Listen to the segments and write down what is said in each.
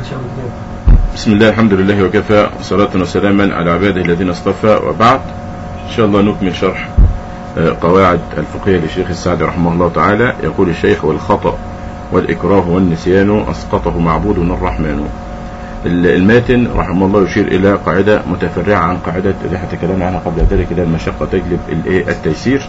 حدش يعمل كده بسم الله الحمد لله وكفى صلاة وسلاما على عباده الذين اصطفى وبعد إن شاء الله نكمل شرح آه، قواعد الفقهية للشيخ السعدي رحمه الله تعالى يقول الشيخ والخطأ والإكراه والنسيان أسقطه معبود الرحمن ال- الماتن رحمه الله يشير إلى قاعدة متفرعة عن قاعدة اللي احنا تكلمنا عنها قبل ذلك إلى المشقة تجلب الإيه؟ التيسير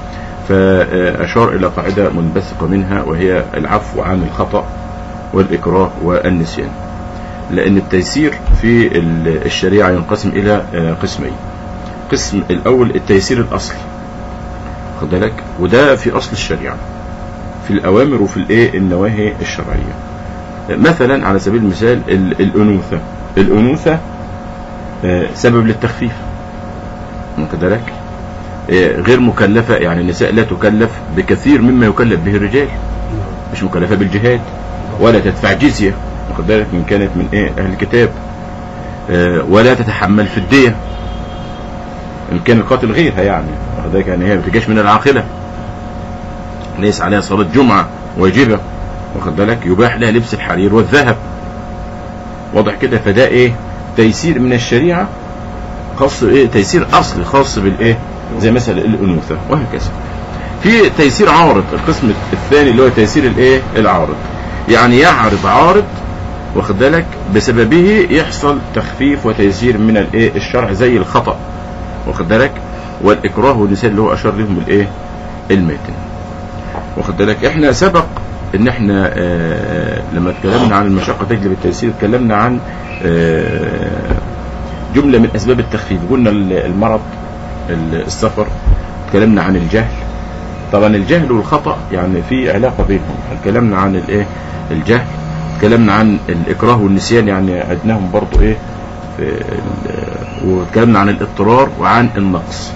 فأشار إلى قاعدة منبثقة منها وهي العفو عن الخطأ والإكراه والنسيان لأن التيسير في ال- الشريعة ينقسم إلى آه، قسمين قسم الأول التيسير الأصلي خد بالك وده في أصل الشريعة في الأوامر وفي الإيه النواهي الشرعية مثلا على سبيل المثال ال- الأنوثة الأنوثة آه، سبب للتخفيف واخد بالك آه، غير مكلفة يعني النساء لا تكلف بكثير مما يكلف به الرجال مش مكلفة بالجهاد ولا تدفع جزية واخد بالك من كانت من ايه اهل الكتاب آه، ولا تتحمل في الدية ان كان القاتل غيرها يعني واخد بالك يعني هي ما بتجيش من العاقلة ليس عليها صلاة جمعة واجبة واخد بالك يباح لها لبس الحرير والذهب واضح كده فده ايه تيسير من الشريعة خاص ايه تيسير اصلي خاص بالايه زي مثلا الانوثة وهكذا في تيسير عارض القسم الثاني اللي هو تيسير الايه العارض يعني يعرض عارض واخد بالك بسببه يحصل تخفيف وتيسير من الايه الشرع زي الخطأ واخد بالك والاكراه والنسيان اللي هو اشار لهم الايه الماتن واخد بالك احنا سبق ان احنا آه لما اتكلمنا عن المشقة تجلب التيسير اتكلمنا عن آه جملة من اسباب التخفيف قلنا المرض السفر اتكلمنا عن الجهل طبعا الجهل والخطأ يعني في علاقة بينهم اتكلمنا عن الايه الجهل اتكلمنا عن الاكراه والنسيان يعني عدناهم برضو ايه في ال- واتكلمنا عن الاضطرار وعن النقص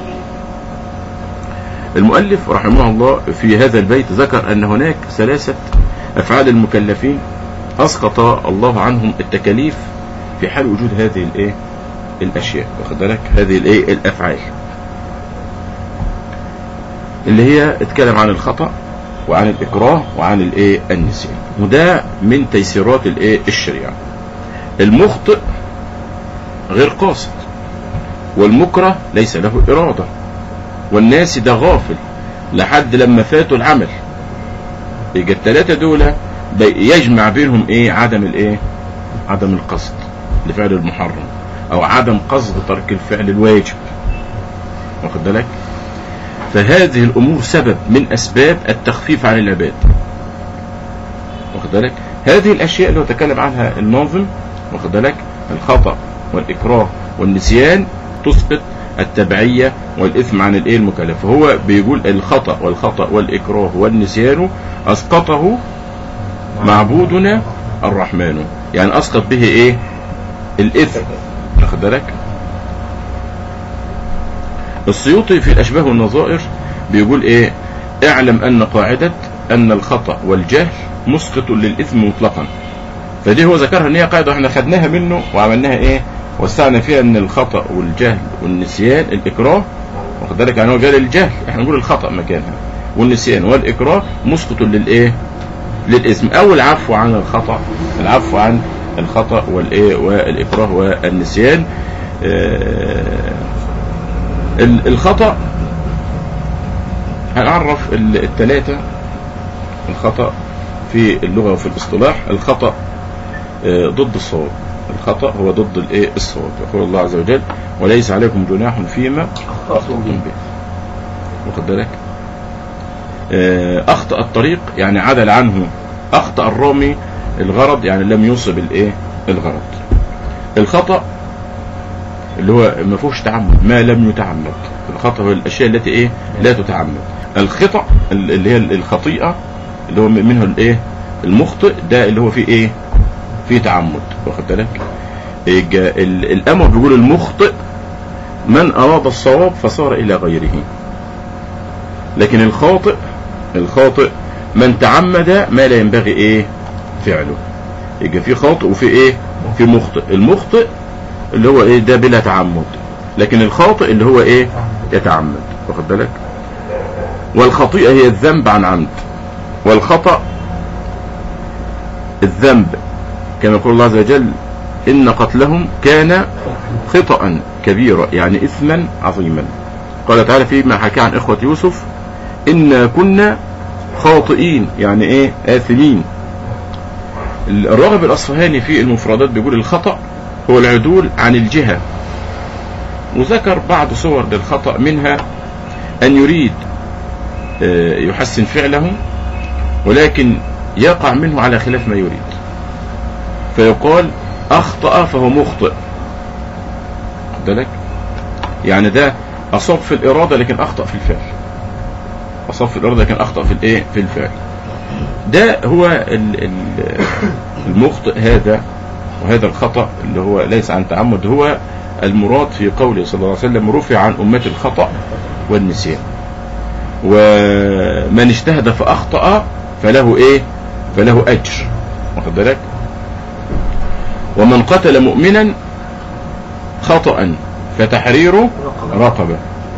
المؤلف رحمه الله في هذا البيت ذكر ان هناك ثلاثة افعال المكلفين اسقط الله عنهم التكاليف في حال وجود هذه الايه الاشياء واخد بالك هذه الايه الافعال اللي هي اتكلم عن الخطأ وعن الإكراه وعن الايه النسيان وده من تيسيرات الايه الشريعة المخطئ غير قاصد والمكره ليس له إرادة والناس ده غافل لحد لما فاتوا العمل يبقى الثلاثة دول بي- يجمع بينهم ايه عدم الايه عدم القصد لفعل المحرم او عدم قصد ترك الفعل الواجب واخد بالك فهذه الامور سبب من اسباب التخفيف عن العباد واخد بالك هذه الاشياء اللي هو تكلم عنها الناظم واخد بالك الخطا والاكراه والنسيان تسقط التبعيه والاثم عن الايه المكلف فهو بيقول الخطا والخطا والاكراه والنسيان اسقطه معبودنا الرحمن يعني اسقط به ايه الاثم واخد بالك السيوطي في الاشباه والنظائر بيقول ايه اعلم ان قاعدة ان الخطأ والجهل مسقط للاثم مطلقا فدي هو ذكرها ان هي قاعدة احنا خدناها منه وعملناها ايه وسعنا فيها ان الخطأ والجهل والنسيان الاكراه واخد بالك يعني هو قال الجهل احنا نقول الخطأ مكانها والنسيان والاكراه مسقط للايه للاثم او العفو عن الخطأ العفو عن الخطأ والايه والاكراه والنسيان آه ال- الخطأ هنعرف ال- التلاتة الخطأ في اللغة وفي الاصطلاح الخطأ آه، ضد الصواب الخطأ هو ضد الايه الصواب يقول الله عز وجل وليس عليكم جناح فيما أخطأتم به واخد بالك آه، أخطأ الطريق يعني عدل عنه أخطأ الرامي الغرض يعني لم يصب الايه الغرض الخطأ اللي هو ما فيهوش تعمد ما لم يتعمد الخطأ هو الاشياء التي ايه لا تتعمد الخطأ اللي هي الخطيئة اللي هو منه الايه المخطئ ده اللي هو فيه ايه فيه تعمد واخد بالك يجا ال- الامر بيقول المخطئ من اراد الصواب فصار الى غيره لكن الخاطئ الخاطئ من تعمد ما لا ينبغي ايه فعله يبقى في خاطئ وفي ايه في مخطئ المخطئ اللي هو ايه ده بلا تعمد لكن الخاطئ اللي هو ايه يتعمد واخد بالك والخطيئة هي الذنب عن عمد والخطأ الذنب كما يقول الله عز وجل إن قتلهم كان خطأ كبيرا يعني إثما عظيما قال تعالى فيما حكى عن إخوة يوسف إنا كنا خاطئين يعني إيه آثمين الراغب الأصفهاني في المفردات بيقول الخطأ هو العدول عن الجهة وذكر بعض صور للخطأ منها أن يريد آه، يحسن فعله ولكن يقع منه على خلاف ما يريد فيقال أخطأ فهو مخطئ خد بالك يعني ده أصاب في الإرادة لكن أخطأ في الفعل أصاب في الإرادة لكن أخطأ في الإيه في الفعل ده هو ال- ال- المخطئ هذا وهذا الخطأ اللي هو ليس عن تعمد هو المراد في قوله صلى الله عليه وسلم رفع عن أمة الخطأ والنسيان ومن اجتهد فأخطأ فله إيه فله أجر واخد بالك ومن قتل مؤمنا خطأ فتحرير رقبة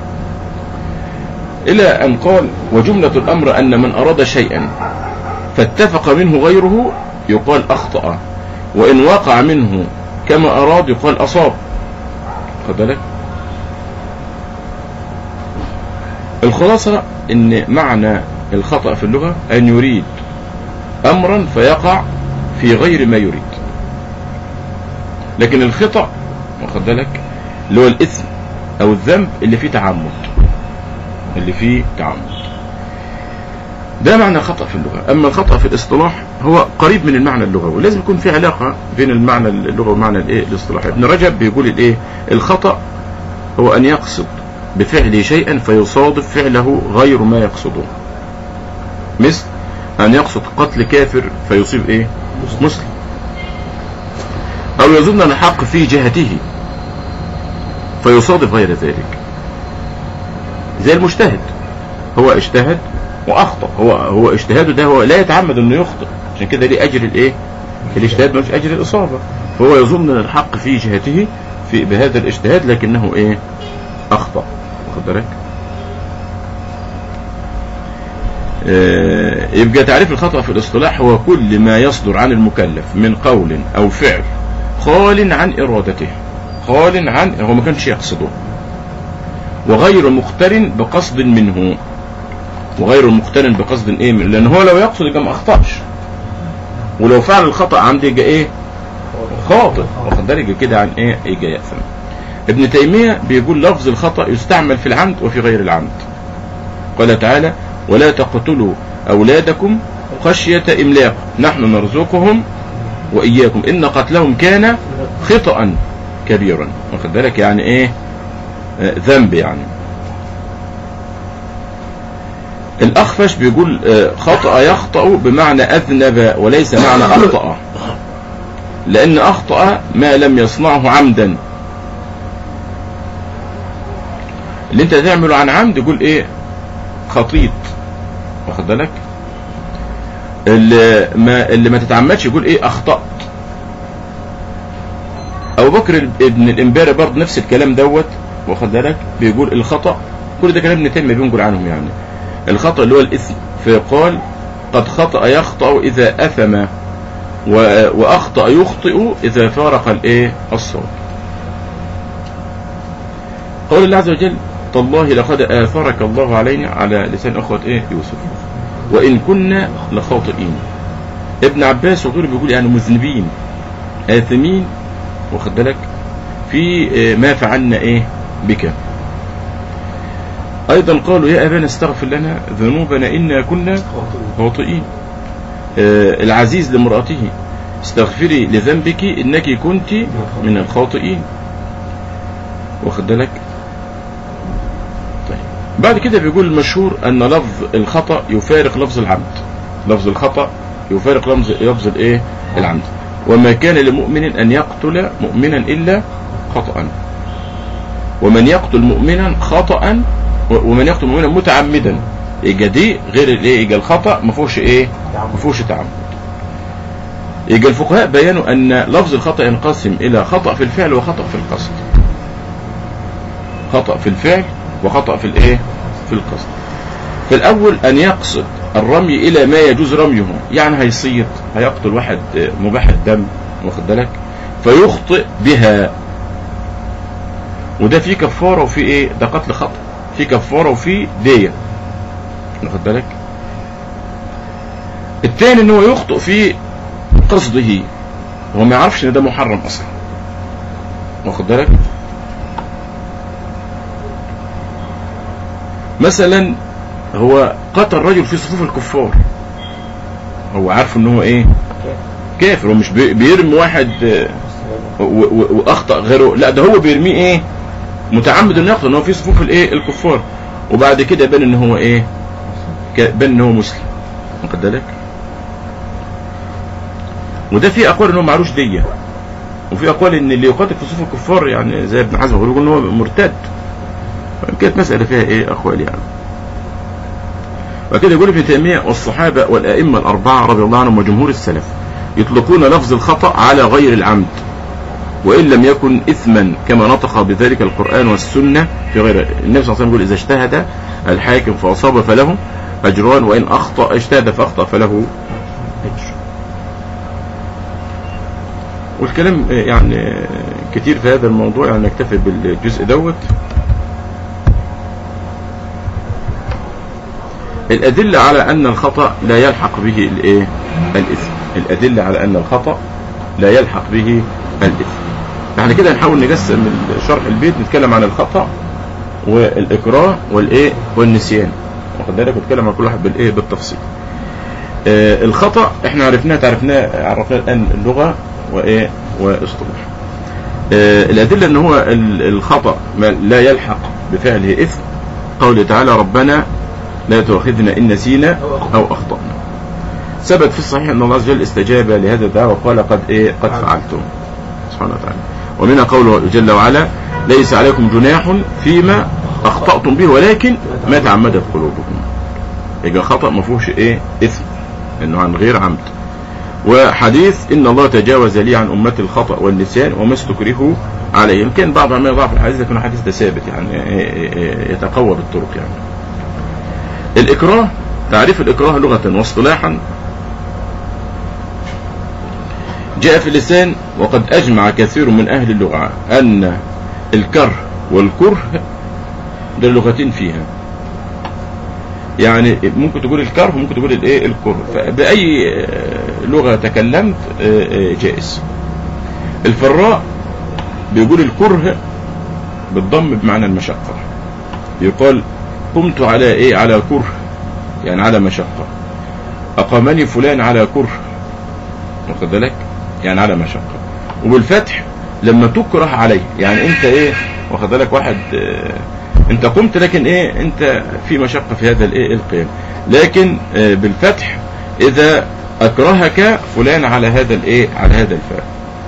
إلى أن قال وجملة الأمر أن من أراد شيئا فاتفق منه غيره يقال أخطأ وإن وقع منه كما أراد يقال أصاب خد بالك الخلاصة ان معنى الخطأ في اللغة ان يريد امرا فيقع في غير ما يريد لكن الخطأ واخد بالك اللي هو الاثم او الذنب اللي فيه تعمد اللي فيه تعمد ده معنى الخطأ في اللغة اما الخطأ في الاصطلاح هو قريب من المعنى اللغوي لازم يكون في علاقة بين المعنى اللغوي ومعنى الايه الاصطلاحي ابن رجب بيقول الايه الخطأ هو ان يقصد بفعله شيئا فيصادف فعله غير ما يقصده مثل أن يقصد قتل كافر فيصيب إيه مسلم أو يظن أن الحق في جهته فيصادف غير ذلك زي المجتهد هو اجتهد وأخطأ هو هو اجتهاده ده هو لا يتعمد أنه يخطئ عشان كده ليه أجر الإيه الاجتهاد مش أجر الإصابة فهو يظن أن الحق في جهته في بهذا الاجتهاد لكنه إيه أخطأ واخد بالك آه، يبقى تعريف الخطأ في الاصطلاح هو كل ما يصدر عن المكلف من قول أو فعل خال عن إرادته خال عن هو ما كانش يقصده وغير مقترن بقصد منه وغير مقترن بقصد ايه من لان هو لو يقصد يبقى ما اخطاش ولو فعل الخطأ عمد يبقى ايه خاطئ واخد بالك يبقى كده عن ايه يبقى يأثم ابن تيمية بيقول لفظ الخطأ يستعمل في العمد وفي غير العمد قال تعالى ولا تقتلوا أولادكم خشية إملاق نحن نرزقهم وإياكم إن قتلهم كان خطأ كبيرا واخد بالك يعني إيه آه، ذنب يعني الأخفش بيقول آه، خطأ يخطأ بمعنى أذنب وليس معنى أخطأ لأن أخطأ ما لم يصنعه عمدا اللي انت تعمله عن عمد يقول ايه خطيط واخد بالك اللي ما اللي ما تتعمدش يقول ايه اخطأت ابو بكر ابن الانباري برضه نفس الكلام دوت واخد بالك بيقول الخطأ كل ده كلام ابن تيميه بينقل عنهم يعني الخطأ اللي هو الاثم فيقال قد خطأ يخطأ اذا اثم و- واخطأ يخطئ اذا فارق الايه الصواب قول الله عز وجل تالله لقد آثرك الله علينا على لسان أخوة إيه يوسف وإن كنا لخاطئين ابن عباس وغيره بيقول يعني مذنبين آثمين واخد بالك في آه، ما فعلنا إيه بك أيضا قالوا يا أبانا استغفر لنا ذنوبنا إنا كنا خاطئين آه، العزيز لامرأته استغفري لذنبك إنك كنت من الخاطئين واخد بالك طيب بعد كده بيقول المشهور ان لفظ الخطأ يفارق لفظ العمد لفظ الخطأ يفارق لفظ لفظ الايه العمد وما كان لمؤمن ان يقتل مؤمنا الا خطأ ومن يقتل مؤمنا خطأ و- ومن يقتل مؤمنا متعمدا يبقى دي غير الايه يبقى الخطأ ما فيهوش ايه ما فيهوش تعمد يبقى الفقهاء بيانوا ان لفظ الخطأ ينقسم الى خطأ في الفعل وخطأ في القصد خطأ في الفعل وخطأ في الايه في القصد في الاول ان يقصد الرمي الى ما يجوز رميه يعني هيصيد هيقتل واحد آه، مباح الدم واخد بالك فيخطئ بها وده فيه كفارة وفيه ايه ده قتل خطأ فيه كفارة وفيه دية واخد بالك التاني ان هو يخطئ في قصده هو ما يعرفش ان ده محرم اصلا واخد بالك مثلا هو قتل رجل في صفوف الكفار هو عارف ان هو ايه كافر هو مش بي- بيرمي واحد آه، و- و- واخطا غيره لا ده هو بيرميه ايه متعمد انه يقتل ان هو في صفوف الايه الكفار وبعد كده بان ان هو ايه ك- بان ان هو مسلم واخد بالك وده في اقوال ان هو معلوش ديه وفي اقوال ان اللي يقاتل في صفوف الكفار يعني زي ابن حزم بيقول ان هو مرتد كانت مساله فيها ايه اقوال يعني وكده يقول ابن تيميه والصحابه والائمه الاربعه رضي الله عنهم وجمهور السلف يطلقون لفظ الخطا على غير العمد وان لم يكن اثما كما نطق بذلك القران والسنه في غير النبي صلى الله عليه وسلم يقول اذا اجتهد الحاكم فاصاب فله اجران وان اخطا اجتهد فاخطا فله اجر والكلام آه، يعني آه، كتير في هذا الموضوع يعني نكتفي بالجزء دوت الأدلة على أن الخطأ لا يلحق به الإيه؟ الإثم الأدلة على أن الخطأ لا يلحق به الإثم احنا كده نحاول نقسم شرح البيت نتكلم عن الخطأ والإكراه والإيه والنسيان واخد بالك ونتكلم عن كل واحد بالإيه بالتفصيل آه الخطأ احنا عرفناه تعرفناه عرفنا الآن اللغة وإيه واصطلاح آه الأدلة أن هو ال- الخطأ ما لا يلحق بفعله إثم قوله تعالى ربنا لا تؤاخذنا إن نسينا أو أخطأنا ثبت في الصحيح أن الله عز وجل استجاب لهذا الدعاء وقال قد إيه قد فعلتم سبحانه وتعالى ومنها قوله جل وعلا ليس عليكم جناح فيما أخطأتم به ولكن ما تعمدت قلوبكم يبقى خطأ ما فيهوش إيه إثم إنه عن غير عمد وحديث إن الله تجاوز لي عن أمتي الخطأ والنسيان وما استكرهوا عليه يمكن بعض ما يضعف الحديث لكن الحديث ده ثابت يعني إيه إيه إيه يتقوى بالطرق يعني الإكراه تعريف الإكراه لغة واصطلاحا جاء في اللسان وقد أجمع كثير من أهل اللغة أن الكره والكره ده لغتين فيها يعني ممكن تقول الكره وممكن تقول الايه الكره فبأي آه، لغة تكلمت آه، آه، جائز الفراء بيقول الكره بالضم بمعنى المشقة يقال قمت على ايه على كره يعني على مشقة أقامني فلان على كره واخد بالك يعني على مشقة وبالفتح لما تكره عليه يعني انت ايه واخد بالك واحد اه انت قمت لكن ايه انت في مشقة في هذا الايه القيام لكن اه بالفتح اذا اكرهك فلان على هذا الايه على هذا الفعل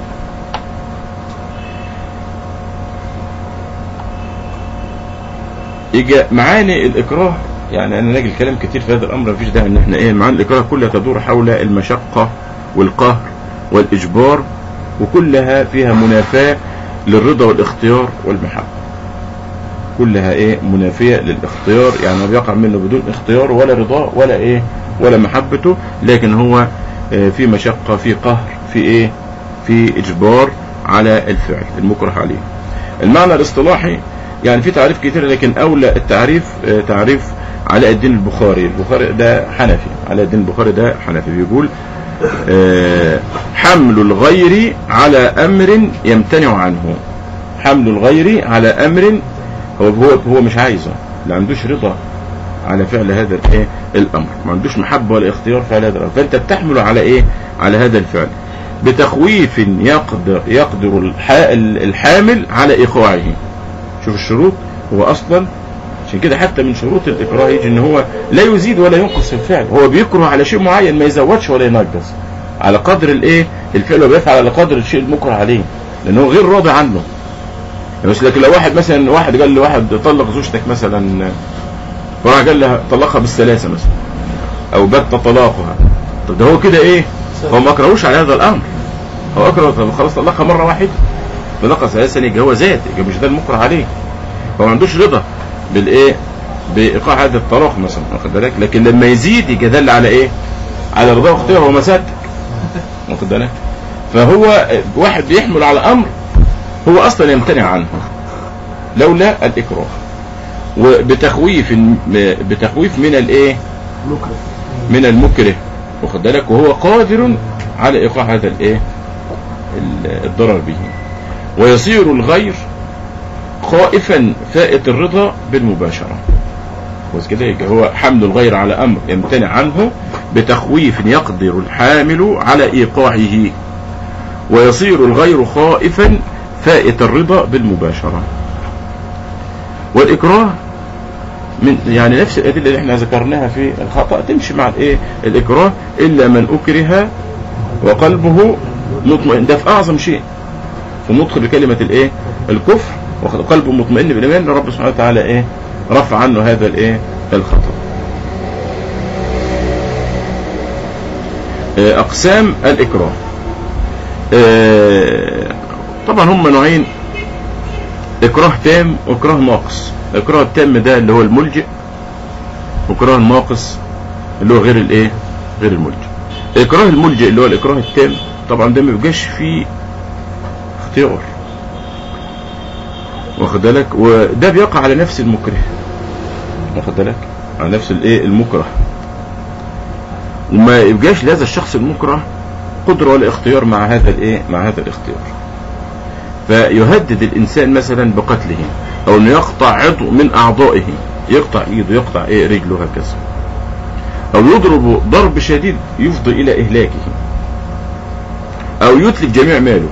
يجي معاني الاكراه يعني انا نجي الكلام كتير في هذا الامر مفيش داعي ان احنا ايه معاني الاكراه كلها تدور حول المشقة والقهر والاجبار وكلها فيها منافاة للرضا والاختيار والمحبة كلها ايه منافية للاختيار يعني ما بيقع منه بدون اختيار ولا رضاه ولا ايه ولا محبته لكن هو اه في مشقة في قهر في ايه في اجبار على الفعل المكره عليه المعنى الاصطلاحي يعني في تعريف كتير لكن اولى التعريف اه تعريف علاء الدين البخاري البخاري ده حنفي علاء الدين البخاري ده حنفي بيقول اه حمل الغير على امر يمتنع عنه حمل الغير على امر هو هو هو مش عايزه لا عندوش رضا على فعل هذا الايه الامر ما عندوش محبه ولا اختيار في هذا الامر فانت بتحمله على ايه على هذا الفعل بتخويف يقدر يقدر الحامل على ايقاعه شوف الشروط هو اصلا عشان كده حتى من شروط الاكراه يجي ان هو لا يزيد ولا ينقص في الفعل هو بيكره على شيء معين ما يزودش ولا ينقص على قدر الايه الفعل هو بيفعل على قدر الشيء المكره عليه لانه غير راضي عنه بس لكن لو واحد مثلا واحد قال لواحد طلق زوجتك مثلا فراح قال لها طلقها بالثلاثه مثلا او بت طلاقها طب ده هو كده ايه هو ما اكرهوش على هذا الامر هو اكره خلاص طلقها مره واحده طلقها ثلاثه يبقى هو زاد يبقى مش ده المكره عليه هو ما عندوش رضا بالايه بايقاع هذا الطلاق مثلا واخد بالك لكن لما يزيد يبقى دل على ايه على رضا واختيار هو ما صدق واخد بالك فهو واحد بيحمل على امر هو اصلا يمتنع عنه لولا الاكراه وبتخويف بتخويف من الايه مكره من المكره واخد بالك وهو قادر على ايقاع هذا الايه ال- الضرر به ويصير الغير خائفا فائت الرضا بالمباشره بس كده يبقى هو حمل الغير على امر يمتنع عنه بتخويف يقدر الحامل على ايقاعه ويصير الغير خائفا فائت الرضا بالمباشره والاكراه من يعني نفس الادله اللي احنا ذكرناها في الخطا تمشي مع الايه الاكراه الا من اكره وقلبه مطمئن ده في اعظم شيء في نطق بكلمه الايه الكفر وقلبه مطمئن بالايمان رب سبحانه وتعالى ايه رفع عنه هذا الايه الخطا آه، اقسام الاكراه آه، طبعا هم نوعين اكراه تام واكراه ناقص الاكراه التام ده اللي هو الملجئ واكراه الناقص اللي هو غير الايه غير الملجئ اكراه الملجئ اللي هو الاكراه التام طبعا ده ما بيبقاش فيه اختيار واخد بالك وده بيقع على نفس المكره واخد بالك على نفس الايه المكره وما يبقاش لهذا الشخص المكره قدره ولا اختيار مع هذا الايه مع هذا الاختيار فيهدد الانسان مثلا بقتله او انه يقطع عضو من اعضائه يقطع ايده يقطع ايه رجله هكذا او يضرب ضرب شديد يفضي الى اهلاكه او يتلف جميع ماله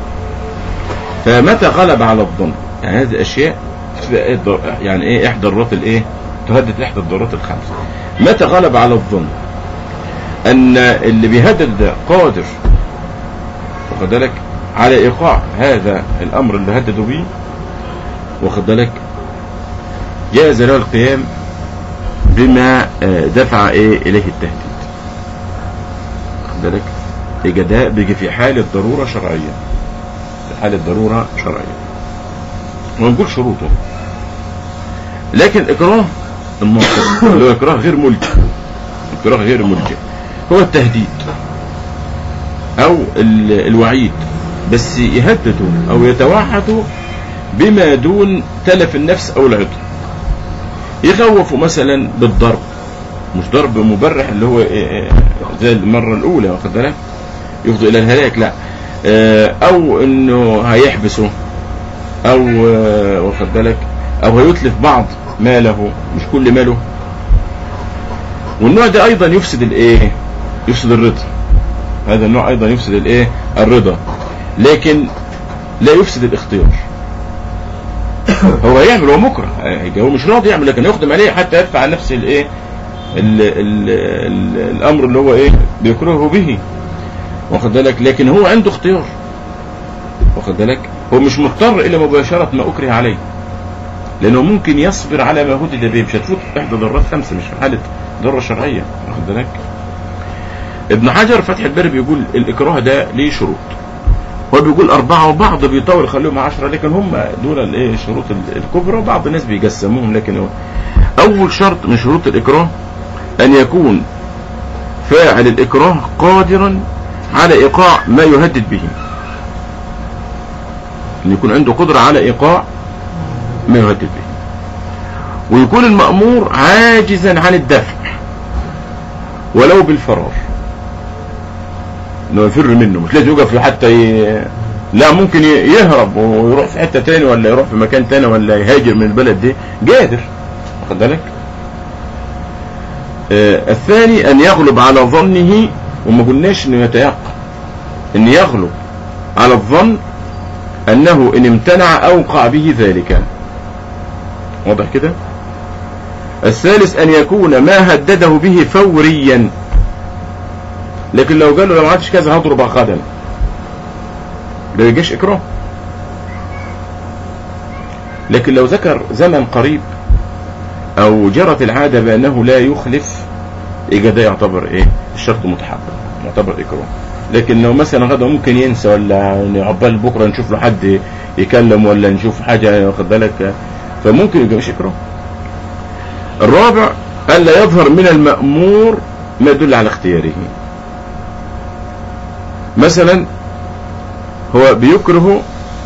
فمتى غلب على الظن يعني هذه الاشياء تبقى إيه الضر- يعني ايه احدى الضرورات الايه تهدد احدى الضرورات الخمسه متى غلب على الظن ان اللي بيهدد ده قادر واخد بالك على ايقاع هذا الامر اللي هددوا بيه واخد بالك جاز له القيام بما آه، دفع ايه اليه التهديد واخد بالك يبقى ده بيجي في حالة ضرورة شرعية في حالة ضرورة شرعية ونقول شروطه لكن إكراه الناقص اللي هو إكراه غير ملجئ إكراه غير ملجئ هو التهديد أو ال- الوعيد بس يهددوا أو يتوعدوا بما دون تلف النفس أو العضو يخوفوا مثلا بالضرب مش ضرب مبرح اللي هو إيه إيه زي المرة الأولى واخد بالك يفضي إلى الهلاك لا آه، أو إنه هيحبسه أو آه، واخد بالك أو هيتلف بعض ماله مش كل ماله والنوع ده أيضا يفسد الإيه؟ يفسد الرضا هذا النوع أيضا يفسد الإيه؟ الرضا لكن لا يفسد الاختيار هو هيعمل هو مكره هيجي هو مش راضي يعمل لكن يقدم عليه حتى يدفع عن نفس الايه ال- ال- ال- الامر اللي هو ايه بيكرهه به واخد بالك لكن هو عنده اختيار واخد بالك هو مش مضطر الى مباشره ما اكره عليه لانه ممكن يصبر على ما هدد به مش هتفوت احدى ضرات خمسه مش في حاله ضره شرعيه واخد بالك ابن حجر فتح الباري بيقول الاكراه ده ليه شروط هو بيقول أربعة وبعض بيطول يخليهم عشرة لكن هم دول الايه الشروط ال- الكبرى وبعض الناس بيقسموهم لكن هو أول شرط من شروط الإكراه أن يكون فاعل الإكراه قادرا على إيقاع ما يهدد به أن يكون عنده قدرة على إيقاع ما يهدد به ويكون المأمور عاجزا عن الدفع ولو بالفرار انه يفر منه مش لازم يقف حتى ي... لا ممكن ي- يهرب ويروح في حته تاني ولا يروح في مكان تاني ولا يهاجر من البلد دي قادر واخد بالك آه الثاني ان يغلب على ظنه وما قلناش انه يتيقن ان يغلب على الظن انه ان امتنع اوقع به ذلك واضح كده الثالث ان يكون ما هدده به فوريا لكن لو قال له لو ما عملتش كذا هضرب غدا ده يجيش اكراه لكن لو ذكر زمن قريب او جرت العاده بانه لا يخلف يبقى ده يعتبر ايه الشرط متحقق يعتبر اكراه لكن لو مثلا غدا ممكن ينسى ولا يعني عقبال بكره نشوف له حد يكلم ولا نشوف حاجه واخد بالك فممكن يبقى مش اكراه الرابع الا يظهر من المامور ما يدل على اختياره مثلا هو بيكره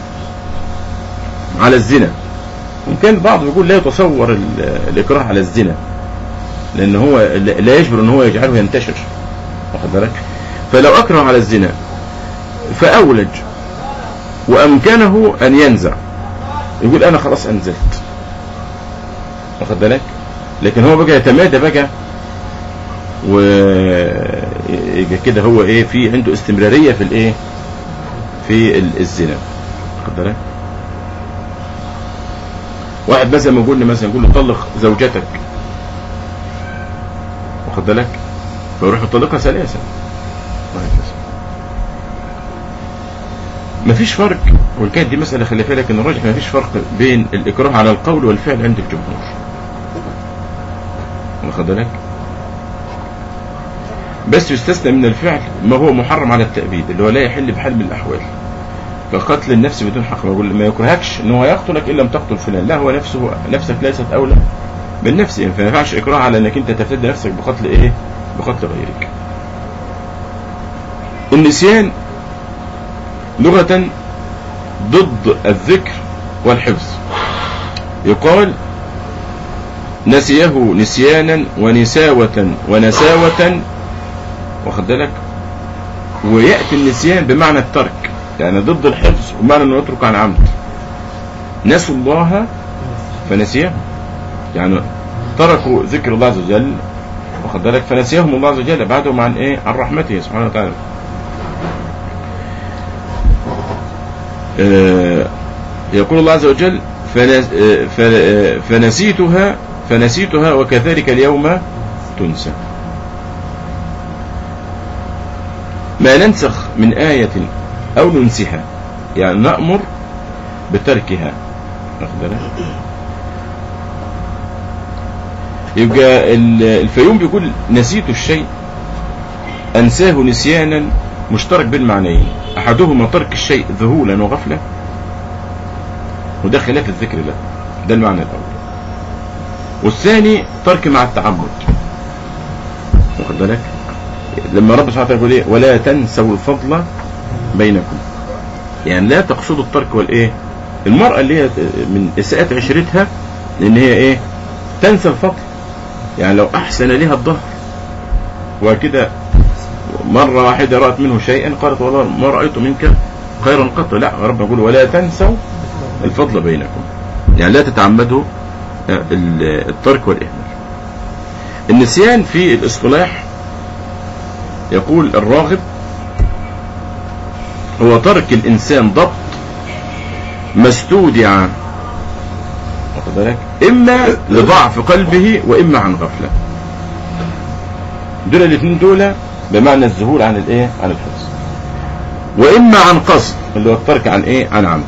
على الزنا وكان البعض بيقول لا يتصور ال- الإكراه على الزنا لأن هو لا لا يجبر أن هو يجعله ينتشر واخد بالك فلو أكره على الزنا فأولج وأمكنه أن ينزع يقول أنا خلاص أنزلت واخد بالك لكن هو بقى يتمادى بقى و يبقى كده هو ايه في عنده استمرارية في الايه في ال- الزنا واخد بالك واحد مثلا ما يقول لي مثلا يقول له طلق زوجتك واخد بالك فيروح يطلقها ثلاثة وهكذا مفيش فرق وإن كانت دي مسألة خلافية لكن الراجح مفيش فرق بين الإكراه على القول والفعل عند الجمهور واخد بالك بس يستثنى من الفعل ما هو محرم على التأبيد اللي هو لا يحل بحال من الأحوال كقتل النفس بدون حق ما يقول ما يكرهكش ان هو يقتلك ان لم تقتل فلان لا هو نفسه نفسك ليست اولى من نفسه فما ينفعش اكراه على انك انت تفتدي نفسك بقتل ايه بقتل غيرك النسيان لغة ضد الذكر والحفظ يقال نسيه نسيانا ونساوة ونساوة واخد بالك ويأتي النسيان بمعنى الترك يعني ضد الحفظ ومعنى انه يترك عن عمد نسوا الله فنسيهم يعني تركوا ذكر الله عز وجل واخد بالك فنسيهم الله عز وجل بعدهم عن ايه عن رحمته سبحانه وتعالى آه، يقول الله عز وجل فنس- آه، ف- آه، فنسيتها فنسيتها وكذلك اليوم تنسى ما ننسخ من آية أو ننسها يعني نأمر بتركها واخد بالك؟ يبقى ال- الفيوم بيقول نسيت الشيء أنساه نسيانا مشترك بين معنيين أحدهما ترك الشيء ذهولا وغفلة وده خلاف الذكر ده ده المعنى الأول والثاني ترك مع التعمد واخد بالك لما رب سبحانه وتعالى يقول ايه ولا تنسوا الفضل بينكم يعني لا تقصدوا الترك والايه المرأة اللي هي من إساءة عشرتها لأن هي ايه تنسى الفضل يعني لو أحسن لها الظهر وكده مرة واحدة رأت منه شيئا قالت والله ما رأيت منك خيرا قط لا ربنا يقول ولا تنسوا الفضل بينكم يعني لا تتعمدوا ال- الترك والإهمال النسيان في الاصطلاح يقول الراغب هو ترك الإنسان ضبط ما استودع واخد بالك إما لضعف قلبه وإما عن غفلة دول الاثنين دول بمعنى الذهول عن الايه عن الحفظ واما عن قصد اللي هو الترك عن ايه عن عمد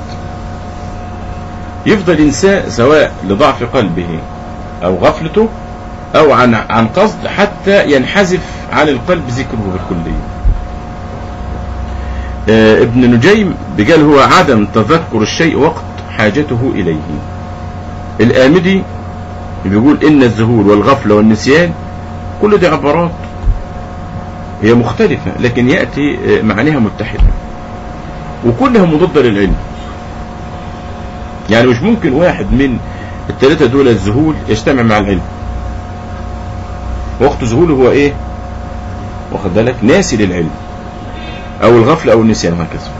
يفضل ينساه سواء لضعف قلبه او غفلته او عن عن قصد حتى ينحذف عن القلب ذكره بالكليه آه ابن نجيم بقال هو عدم تذكر الشيء وقت حاجته اليه الآمدي بيقول إن الذهول والغفلة والنسيان كل دي عبارات هي مختلفة لكن يأتي آه، معانيها متحدة وكلها مضادة للعلم يعني مش ممكن واحد من الثلاثة دول الذهول يجتمع مع العلم وقت ذهوله هو ايه واخد بالك ناسي للعلم او الغفلة او النسيان وهكذا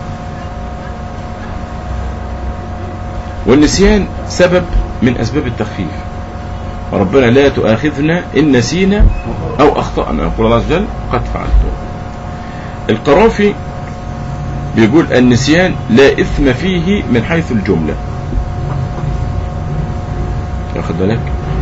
والنسيان سبب من اسباب التخفيف ربنا لا تؤاخذنا ان نسينا او اخطأنا يقول الله عز وجل قد فعلت القرافي بيقول النسيان لا اثم فيه من حيث الجملة واخد بالك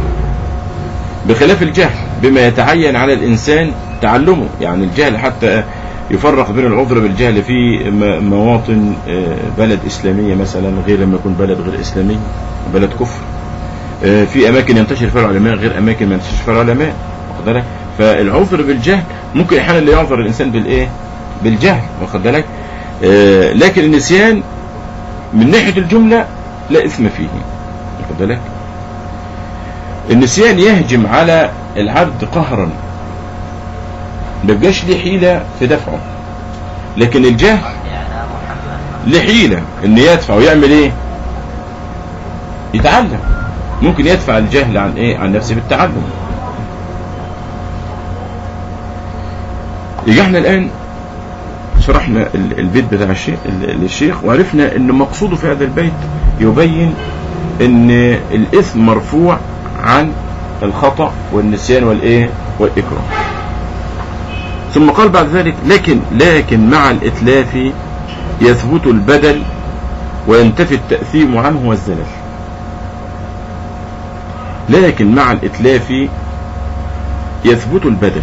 بخلاف الجهل بما يتعين على الإنسان تعلمه يعني الجهل حتى يفرق بين العذر بالجهل في م- مواطن آه، بلد إسلامية مثلا غير لما يكون بلد غير إسلامي بلد كفر آه، في أماكن ينتشر فيها العلماء غير أماكن ما ينتشر فيها العلماء واخد بالك فالعذر بالجهل ممكن أحيانا اللي يعذر الإنسان بالإيه بالجهل واخد بالك آه، لكن النسيان من ناحية الجملة لا إثم فيه واخد بالك النسيان يهجم على العبد قهرا ما بيبقاش ليه حيلة في دفعه لكن الجهل له حيلة ان يدفع ويعمل ايه يتعلم ممكن يدفع الجهل عن ايه عن نفسه بالتعلم يجي احنا الان شرحنا ال- البيت بتاع الشيخ ال- الشيخ وعرفنا ان مقصوده في هذا البيت يبين ان الاثم مرفوع عن الخطأ والنسيان والايه والاكراه ثم قال بعد ذلك لكن لكن مع الاتلاف يثبت البدل وينتفي التأثيم عنه والزلل لكن مع الاتلاف يثبت البدل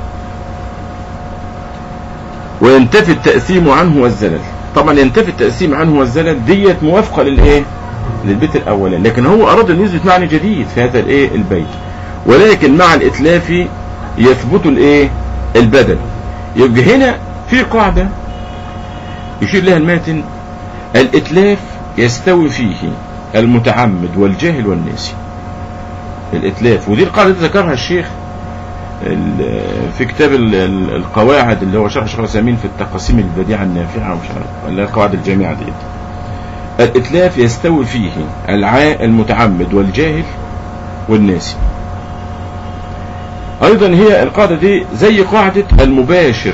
وينتفي التأثيم عنه والزلل طبعا ينتفي التأثيم عنه والزلل ديت موافقة للايه للبيت الاولاني لكن هو اراد ان يثبت معنى جديد في هذا الايه البيت ولكن مع الاتلاف يثبت الايه البدل يبقى هنا في قاعدة يشير لها الماتن الاتلاف يستوي فيه المتعمد والجاهل والناسي الاتلاف ودي القاعدة دي ذكرها الشيخ ال- في كتاب ال- ال- القواعد اللي هو شرح شيخ العثيمين في التقاسيم البديعة النافعة ومش عارف ولا القواعد الجامعة دي الاتلاف يستوي فيه العا المتعمد والجاهل والناسي ايضا هي القاعدة دي زي قاعدة المباشر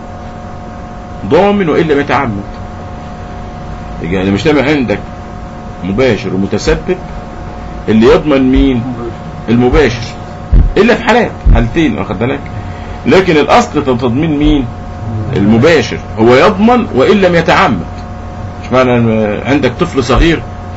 ضامن وإن لم يتعمد يعني مش تعمل عندك مباشر ومتسبب اللي يضمن مين المباشر الا في حالات حالتين واخد بالك لكن الاصل تضمين مين المباشر هو يضمن وان لم يتعمد مش معنى إن عندك طفل صغير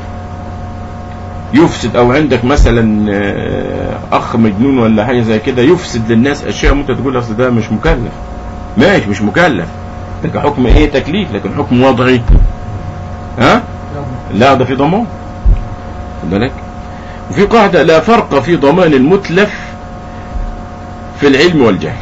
يفسد او عندك مثلا آه، اخ مجنون ولا حاجه زي كده يفسد للناس اشياء ممكن تقول اصل ده مش مكلف ماشي مش مكلف لكن حكم ايه تكليف لكن حكم وضعي ها لا ده في ضمان خد بالك وفي قاعدة لا فرق في ضمان المتلف في العلم والجهل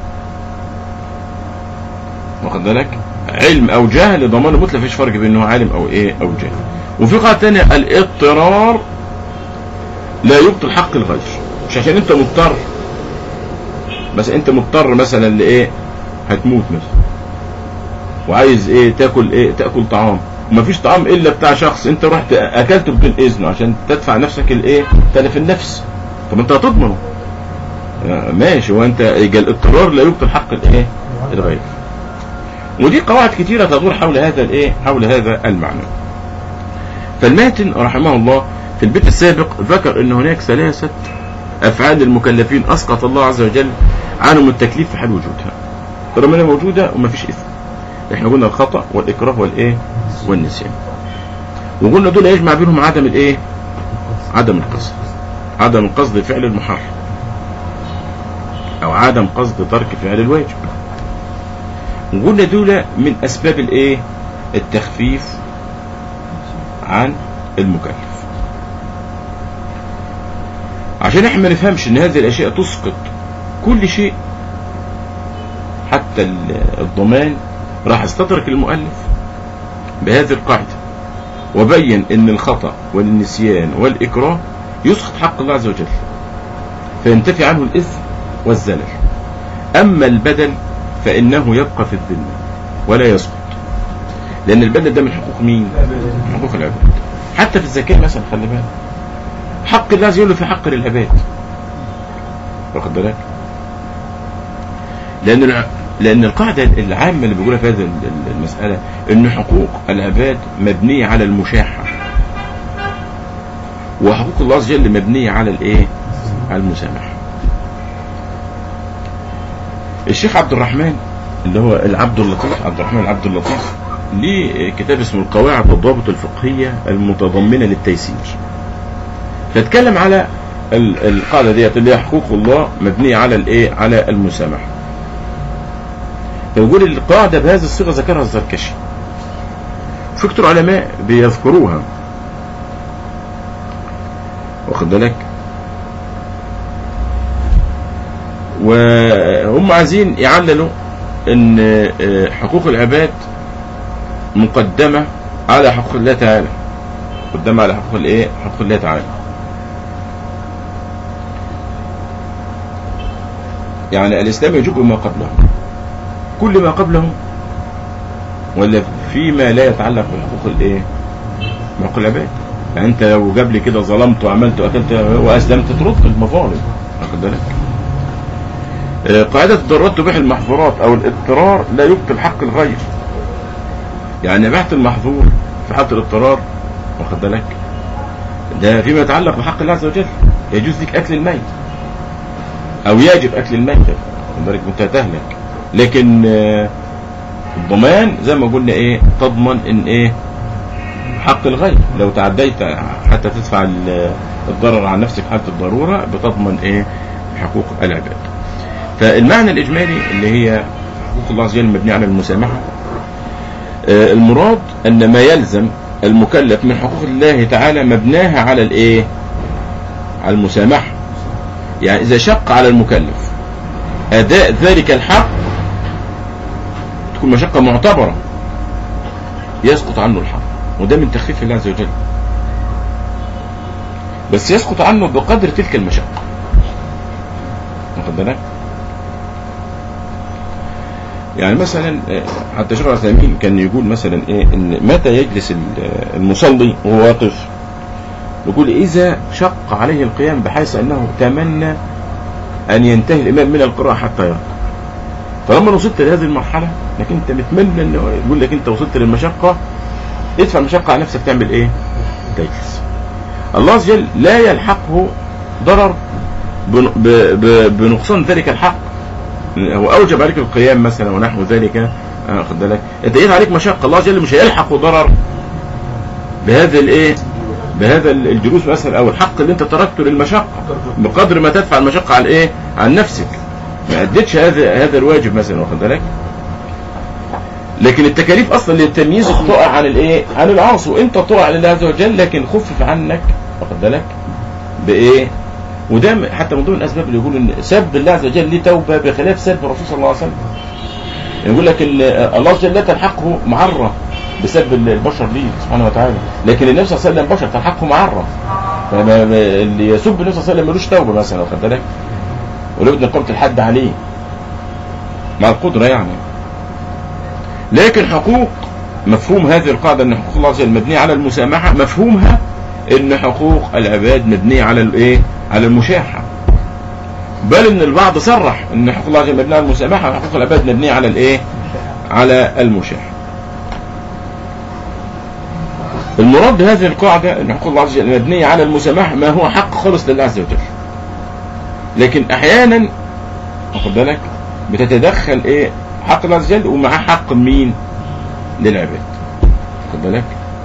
واخد بالك علم او جهل ضمان المتلف مفيش فرق بين انه عالم او ايه او جهل وفي قاعدة تانية الاضطرار لا يبطل حق الغير مش عشان انت مضطر بس انت مضطر مثلا لايه هتموت مثلا وعايز ايه تاكل ايه تاكل طعام ومفيش طعام الا بتاع شخص انت رحت اكلته بدون اذنه عشان تدفع نفسك الايه تلف النفس طب انت هتضمنه آه، ماشي وانت يبقى الاضطرار لا يبطل حق الايه الغير ودي قواعد كتيرة تدور حول هذا الايه حول هذا المعنى فالماتن رحمه الله في البيت السابق ذكر ان هناك ثلاثة افعال المكلفين اسقط الله عز وجل عنهم التكليف في حال وجودها ربنا موجودة ومفيش اثم احنا قلنا الخطأ والاكراه والايه والنسيان وقلنا دول يجمع بينهم عدم الايه عدم القصد عدم القصد فعل المحرم او عدم قصد ترك فعل الواجب وقلنا دول من اسباب الايه التخفيف عن المكلف عشان احنا ما نفهمش ان هذه الاشياء تسقط كل شيء حتى ال- الضمان راح استدرك المؤلف بهذه القاعدة وبين ان الخطأ والنسيان والإكراه يسقط حق الله عز وجل فينتفي عنه الإثم والزلل أما البدل فإنه يبقى في الذمة ولا يسقط لأن البدل ده من حقوق مين؟ من حقوق العباد حتى في الزكاة مثلا خلي بالك حق الله عز وجل في حق للعباد واخد بالك؟ لأن الع- لأن القاعدة العامة اللي بيقولها في هذه ال- ال- المسألة إن حقوق العباد مبنية على المشاحة وحقوق الله عز وجل مبنية على الإيه؟ على المسامحة. الشيخ عبد الرحمن اللي هو العبد اللطيف عبد الرحمن العبد اللطيف ليه كتاب اسمه القواعد والضوابط الفقهية المتضمنة للتيسير. فاتكلم على ال- القاعدة ديت اللي هي حقوق الله مبنية على الإيه؟ على المسامحة. فيقول القاعدة بهذه الصيغة ذكرها الزركشي في كتير علماء بيذكروها واخد بالك وهم عايزين يعللوا ان آه، حقوق العباد مقدمة على حقوق الله تعالى مقدمة على حقوق الايه حقوق الله تعالى يعني الاسلام يجب ما قبله كل ما قبله ولا فيما لا يتعلق بحقوق الايه بحقوق العباد يعني انت لو جاب لي كده ظلمت وعملت واكلت واسلمت ترد المظالم واخد بالك آه، قاعدة الضرورات تبيح المحظورات او الاضطرار لا يبطل حق الغير يعني اباحة المحظور في حالة الاضطرار واخد بالك ده فيما يتعلق بحق الله عز وجل يجوز لك اكل الميت او يجب اكل الميت واخد بالك وانت تهلك لكن آه، الضمان زي ما قلنا ايه تضمن ان ايه حق الغير لو تعديت حتى تدفع ال- الضرر عن نفسك حالة الضرورة بتضمن ايه حقوق العباد فالمعنى الاجمالي اللي هي حقوق الله عز وجل المبنية على المسامحة آه، المراد ان ما يلزم المكلف من حقوق الله تعالى مبناها على الايه على المسامحة يعني اذا شق على المكلف اداء ذلك الحق تكون مشقة معتبرة يسقط عنه الحق وده من تخفيف الله عز وجل بس يسقط عنه بقدر تلك المشقة واخد بالك يعني مثلا آه، حتى شيخ العثيمين كان يقول مثلا ايه ان متى يجلس ال- المصلي وهو واقف يقول اذا شق عليه القيام بحيث انه تمنى ان ينتهي الامام من القراءة حتى يرقى فلما وصلت لهذه المرحلة انك انت متمنى انه يقول لك انت وصلت للمشقة ادفع المشقة على نفسك تعمل ايه تجلس الله عز وجل لا يلحقه ضرر بن- ب- ب- بنقصان ذلك الحق هو اوجب عليك القيام مثلا ونحو ذلك آه، خد بالك انت ايه عليك مشقة الله عز وجل مش هيلحقه ضرر بهذا الايه بهذا الجلوس مثلا او الحق اللي انت تركته للمشقة بقدر ما تدفع المشقة على ايه عن نفسك ما اديتش هذا هذا الواجب مثلا واخد بالك لكن التكاليف اصلا اللي تمييزك تقع عن الايه عن العاصي وانت تقع لله عز وجل لكن خفف عنك واخد بالك بايه وده م- حتى من ضمن الاسباب اللي يقولوا ان سب الله عز وجل ليه توبه بخلاف سب الرسول صلى الله عليه وسلم يقول لك ال- الله عز وجل لا تلحقه معره بسب ال- البشر ليه سبحانه وتعالى لكن النبي صلى الله عليه وسلم بشر تلحقه معره فما ما- اللي يسب النبي صلى الله عليه وسلم ملوش توبه مثلا واخد بالك ولو بدنا قامت الحد عليه مع القدره يعني لكن حقوق مفهوم هذه القاعدة ان حقوق الله عز وجل مبنية على المسامحة مفهومها ان حقوق العباد مبنية على الايه على المشاحة بل ان البعض صرح ان حقوق الله عز وجل مبنية على المسامحة وحقوق العباد مبنية على الايه على المشاحة المراد بهذه القاعدة ان حقوق الله عز وجل مبنية على المسامحة ما هو حق خالص لله عز وجل لكن احيانا واخد بالك بتتدخل ايه حق الله عز وجل ومعاه حق مين للعباد واخد بالك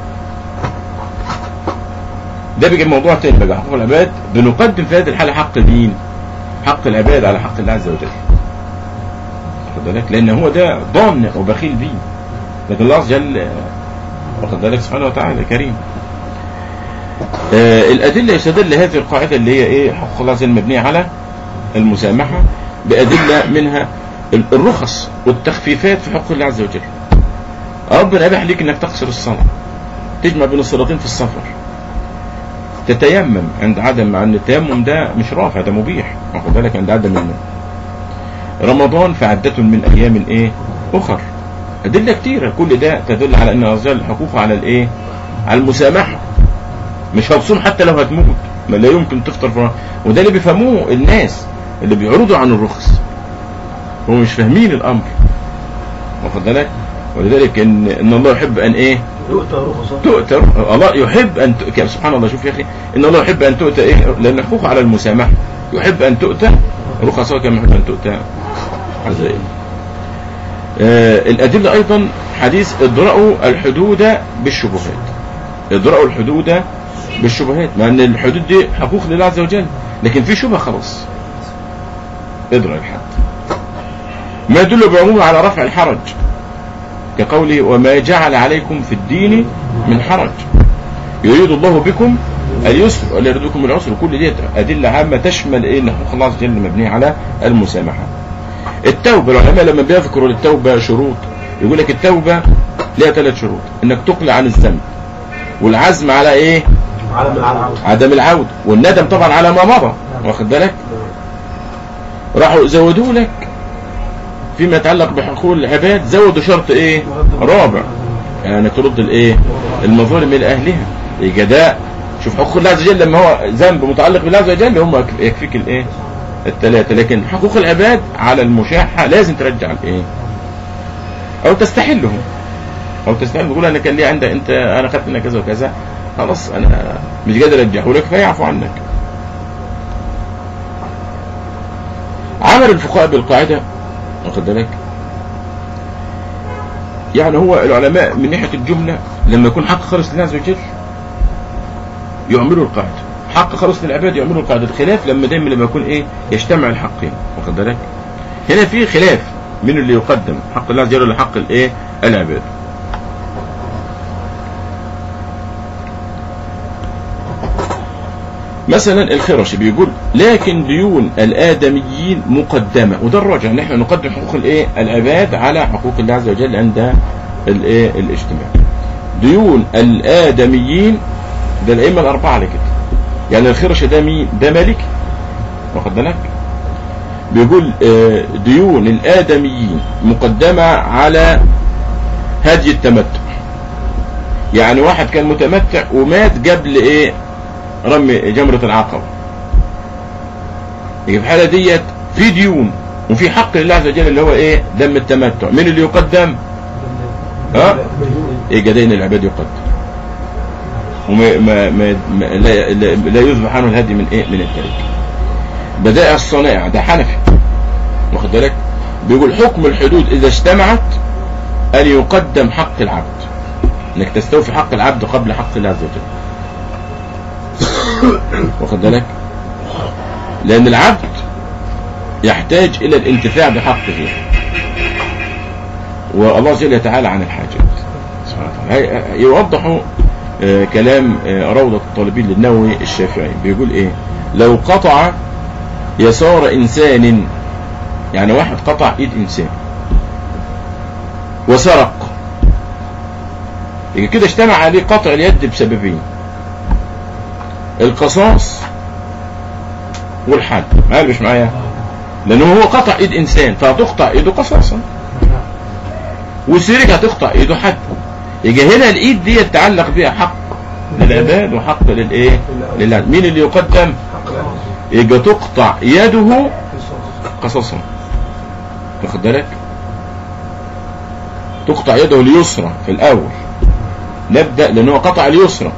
ده بيجي موضوع تاني بقى حقوق العباد بنقدم في هذه الحالة حق مين حق العباد على حق الله عز وجل واخد بالك لان هو ده ضامن وبخيل بيه لكن الله عز وجل آه، واخد بالك سبحانه وتعالى كريم آه الأدلة يستدل هذه القاعدة اللي هي إيه حقوق الله عز وجل مبنية على المسامحة بأدلة منها ال- الرخص والتخفيفات في حقوق الله عز وجل ربنا أباح ليك إنك تقصر الصلاة تجمع بين الصلاتين في السفر تتيمم عند عدم مع ان التيمم ده مش رافع ده مبيح واخد بالك عند عدم الماء رمضان فعدة من ايام ايه اخر ادله كتيره كل ده تدل على ان الرجال حقوقه على الايه على المسامحه مش هتصوم حتى لو هتموت ما لا يمكن تفطر في وده اللي بيفهموه الناس اللي بيعرضوا عن الرخص هم مش فاهمين الامر واخد بالك ولذلك ان ان الله يحب ان ايه تؤتى رخصة تؤتى الله يحب ان ت... سبحان الله شوف يا اخي ان الله يحب ان تؤتى ايه لان حقوق على المسامحه يحب ان تؤتى رخصه كما يحب ان تؤتى عزائم آه الادله ايضا حديث ادرأوا الحدود بالشبهات ادرأوا الحدود بالشبهات مع ان الحدود دي حقوق لله عز وجل لكن في شبهه خلاص ادرأ الحد ما يدل بعموم على رفع الحرج كقوله وما جعل عليكم في الدين من حرج يريد الله بكم اليسر ولا يريد بكم العسر كل دي أدلة عامة تشمل إيه إن حقوق الله عز وجل مبنية على المسامحة التوبة العلماء لما بيذكروا للتوبة شروط يقول لك التوبة لها ثلاث شروط إنك تقلع عن الذنب والعزم على إيه علم العالم عدم العودة والندم طبعا على ما مضى واخد بالك راحوا زودوا لك فيما يتعلق بحقوق العباد زودوا شرط ايه رابع يعني ترد الايه المظالم الى اهلها يبقى ده شوف حقوق الله عز وجل لما هو ذنب متعلق بالله عز وجل هم يكف- يكفيك الايه الثلاثه لكن حقوق العباد على المشاحه لازم ترجع الايه او تستحلهم او تستحل تقول انا كان لي عندك انت انا خدت منك كذا وكذا خلاص انا مش قادر ارجعه لك فيعفو عنك عمل الفقهاء بالقاعده واخد بالك يعني هو العلماء من ناحيه الجمله لما يكون حق خالص لله عز وجل يعملوا القاعده حق خالص للعباد يعملوا القاعده الخلاف لما دايما لما يكون ايه يجتمع الحقين واخد بالك هنا في خلاف من اللي يقدم حق الله عز وجل ولا حق الايه العباد مثلا الخرشي بيقول لكن ديون الآدميين مقدمة وده الراجع ان احنا نقدم حقوق الايه العباد على حقوق الله عز وجل عند الايه الاجتماع ديون الآدميين ده الأئمة الأربعة على كده يعني الخرشي ده مين ده مالكي واخد بالك بيقول آه، ديون الآدميين مقدمة على هدي التمتع يعني واحد كان متمتع ومات قبل ايه رمي جمرة العقبة يبقى في الحالة ديت في ديون وفي حق لله عز وجل اللي هو ايه دم التمتع مين اللي يقدم ها يبقى دين العباد يقدم وما ما ما ما لا, لا, لا يذبح عنه الهدي من ايه من الترك بدائع الصنائع ده حنفي واخد بالك بيقول حكم الحدود اذا اجتمعت ان يقدم حق العبد انك تستوفي حق العبد قبل حق الله عز وجل واخد بالك لان العبد يحتاج الى الانتفاع بحقه والله جل يتعالى عن الحاجات سبحانه وتعالى هي- يوضح آه، كلام آه، روضة الطالبين للنووي الشافعي بيقول ايه لو قطع يسار انسان يعني واحد قطع ايد انسان وسرق يبقى كده اجتمع عليه قطع اليد بسببين القصاص والحد ما مش معايا لانه هو قطع ايد انسان فهتقطع ايده قصاصا وسرق هتقطع ايده حد يجي هنا الايد دي يتعلق بها حق للعباد وحق للايه لله مين اللي يقدم يجي تقطع يده قصاصا واخد بالك تقطع يده اليسرى في الاول نبدا لان هو قطع اليسرى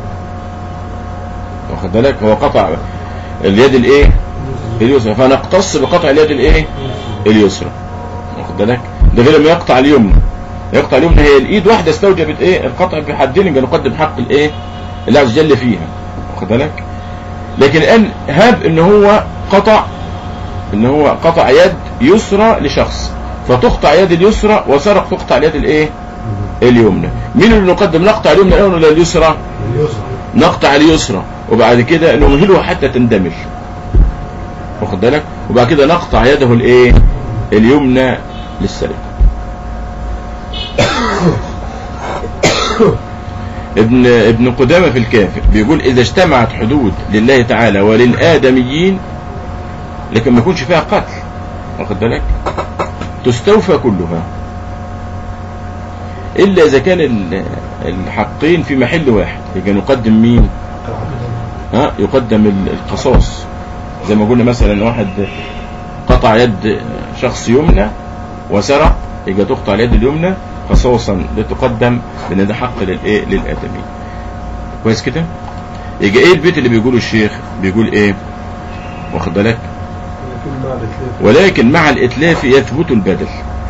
واخد بالك هو قطع اليد الايه اليسرى فنقتص بقطع اليد الايه اليسرى واخد بالك ده غير لما يقطع اليمنى يقطع اليمنى هي الايد واحده استوجبت ايه القطع بحدين يبقى نقدم حق الايه الله عز وجل فيها واخد بالك لكن الان هاب ان هو قطع ان هو قطع يد يسرى لشخص فتقطع يد اليسرى وسرق تقطع اليد الايه اليمنى مين اللي نقدم نقطع اليمنى الاول ولا اليسرى نقطع اليسرى وبعد كده نمهله حتى تندمج واخد بالك وبعد كده نقطع يده الايه اليمنى للسرقه ابن ابن قدامة في الكافر بيقول إذا اجتمعت حدود لله تعالى وللآدميين لكن ما يكونش فيها قتل واخد بالك تستوفى كلها إلا إذا كان ال- الحقين في محل واحد يبقى نقدم مين ها يقدم ال- القصاص زي ما قلنا مثلا واحد قطع يد شخص يمنى وسرق يبقى تقطع اليد اليمنى قصاصا لتقدم لان ده حق للايه للادمي كويس كده يبقى ايه البيت اللي بيقوله الشيخ بيقول ايه واخد بالك ولكن مع الاتلاف يثبت البدل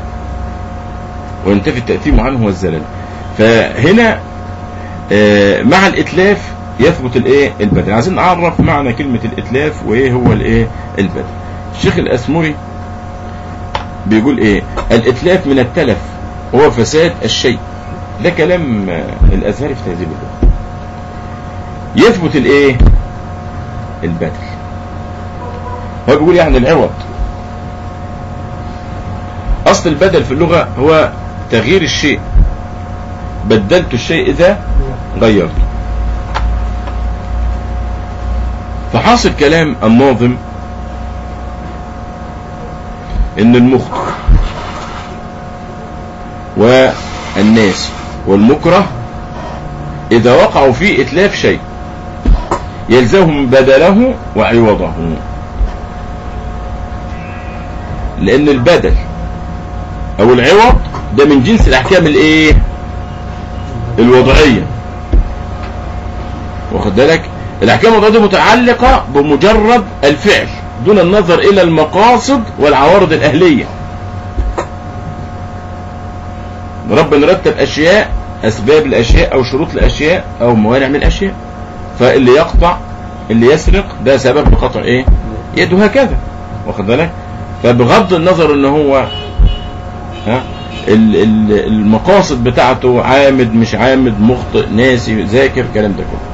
وينتفي التأثيم عنه والزلل فهنا آه، مع الاتلاف يثبت الايه البدل عايزين نعرف معنى كلمة الاتلاف وايه هو الايه البدل الشيخ الاسمري بيقول ايه الاتلاف من التلف هو فساد الشيء ده كلام آه، الازهري في تهذيب اللغة يثبت الايه البدل هو بيقول يعني العوض اصل البدل في اللغة هو تغيير الشيء بدلت الشيء اذا غيرته فحاصل كلام الناظم ان المخطئ والناس والمكره إذا وقعوا في إتلاف شيء يلزمهم بدله وعوضه لأن البدل أو العوض ده من جنس الأحكام الإيه الوضعية واخد بالك الأحكام الوضعية دي متعلقة بمجرد الفعل دون النظر إلى المقاصد والعوارض الأهلية ربنا رتب أشياء أسباب الأشياء أو شروط الأشياء أو موانع من الأشياء فاللي يقطع اللي يسرق ده سبب لقطع إيه يده هكذا واخد بالك فبغض النظر ان هو ها ال- ال- المقاصد بتاعته عامد مش عامد مخطئ ناسي ذاكر الكلام ده كله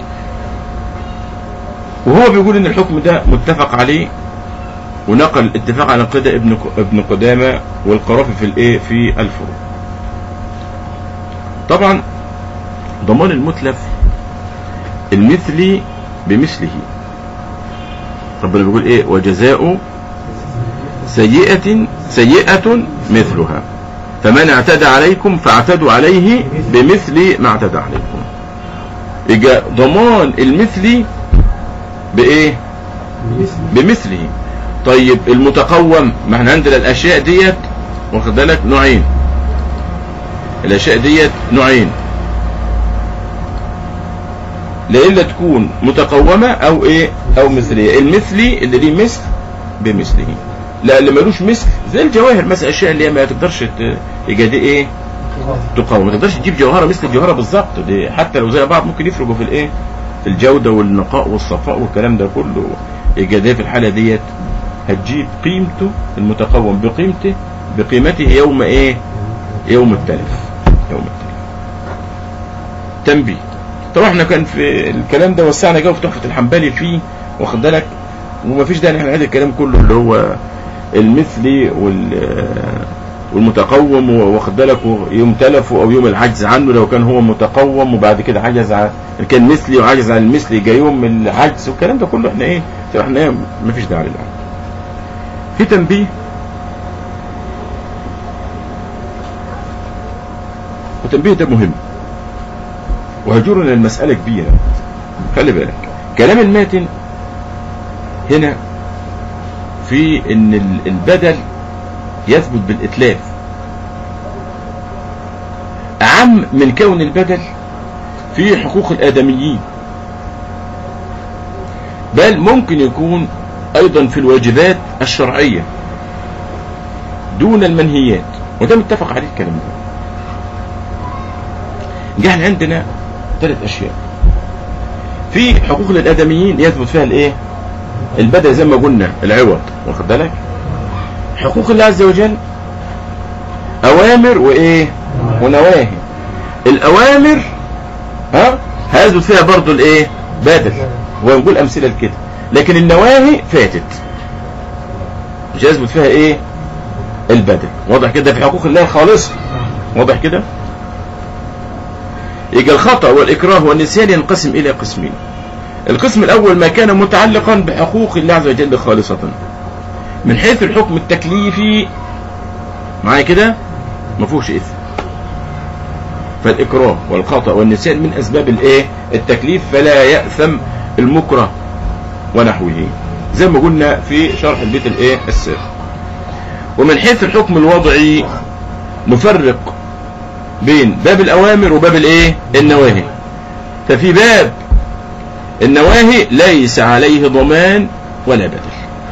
وهو بيقول ان الحكم ده متفق عليه ونقل اتفاق على قدى ابن ابن قدامه والقرافي في الايه في الفروع طبعا ضمان المتلف المثلي بمثله ربنا بيقول ايه وجزاء سيئة سيئة مثلها فمن اعتدى عليكم فاعتدوا عليه بمثل ما اعتدى عليكم يبقى ضمان المثلي بايه بمثله طيب المتقوم ما احنا عندنا الاشياء ديت واخد بالك نوعين الاشياء ديت نوعين لإلا تكون متقومة او ايه او مثلية المثلي اللي ليه مثل بمثله لا اللي ملوش مثل زي الجواهر مثلا الاشياء اللي هي ما تقدرش ت- يبقى دي ايه تقاوم ما تقدرش تجيب جوهره مثل الجوهره بالظبط دي حتى لو زي بعض ممكن يفرقوا في الايه في الجوده والنقاء والصفاء والكلام ده كله يبقى ده في الحاله ديت هتجيب قيمته المتقوم بقيمته بقيمته يوم ايه يوم التلف يوم التلف تنبيه طبعا احنا كان في الكلام ده وسعنا جو في تحفه الحنبلي فيه واخد بالك ومفيش داعي ان احنا نعيد الكلام كله اللي هو المثلي وال والمتقوم واخد بالك يوم تلفه او يوم العجز عنه لو كان هو متقوم وبعد كده عجز عن كان مثلي وعجز عن المثلي جاي يوم العجز والكلام ده كله احنا ايه احنا ايه مفيش داعي لله في تنبيه والتنبيه ده مهم وهجرنا المسألة كبيرة خلي بالك كلام الماتن هنا في ان ال- البدل يثبت بالاتلاف اعم من كون البدل في حقوق الادميين بل ممكن يكون ايضا في الواجبات الشرعية دون المنهيات وده متفق عليه الكلام ده جعل عندنا ثلاث اشياء في حقوق للادميين يثبت فيها الايه البدء زي ما قلنا العوض واخد بالك حقوق الله عز وجل اوامر وايه ونواهي الاوامر ها هيثبت فيها برضو الايه بدل ونقول امثله لكده لكن النواهي فاتت مش هيثبت فيها ايه البدل واضح كده في حقوق الله خالصة واضح كده يبقى الخطأ والإكراه والنسيان ينقسم إلى قسمين القسم الأول ما كان متعلقا بحقوق الله عز وجل خالصة من حيث الحكم التكليفي معايا كده ما فيهوش إثم فالإكراه والخطأ والنسيان من أسباب الإيه التكليف فلا يأثم المكره ونحوه زي ما قلنا في شرح البيت الإيه السر ومن حيث الحكم الوضعي نفرق بين باب الأوامر وباب الإيه النواهي ففي باب النواهي ليس عليه ضمان ولا بدل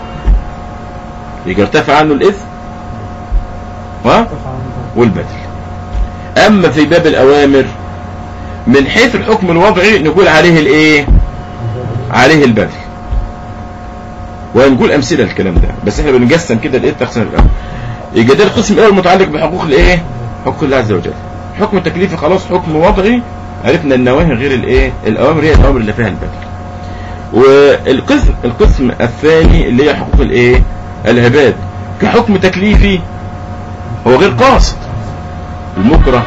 يجي ارتفع عنه الإثم ها والبدل أما في باب الأوامر من حيث الحكم الوضعي نقول عليه الإيه عليه البدل ونقول أمثلة الكلام ده بس احنا بنقسم كده الإيه تقسيم الأول يبقى ده القسم الأول المتعلق بحقوق الإيه حقوق الله عز وجل حكم التكليفي خلاص حكم وضعي عرفنا النواهي غير الإيه الأوامر هي الأوامر اللي فيها البدل والقسم القسم الثاني اللي هي حقوق الإيه العباد كحكم تكليفي هو غير قاصد المكره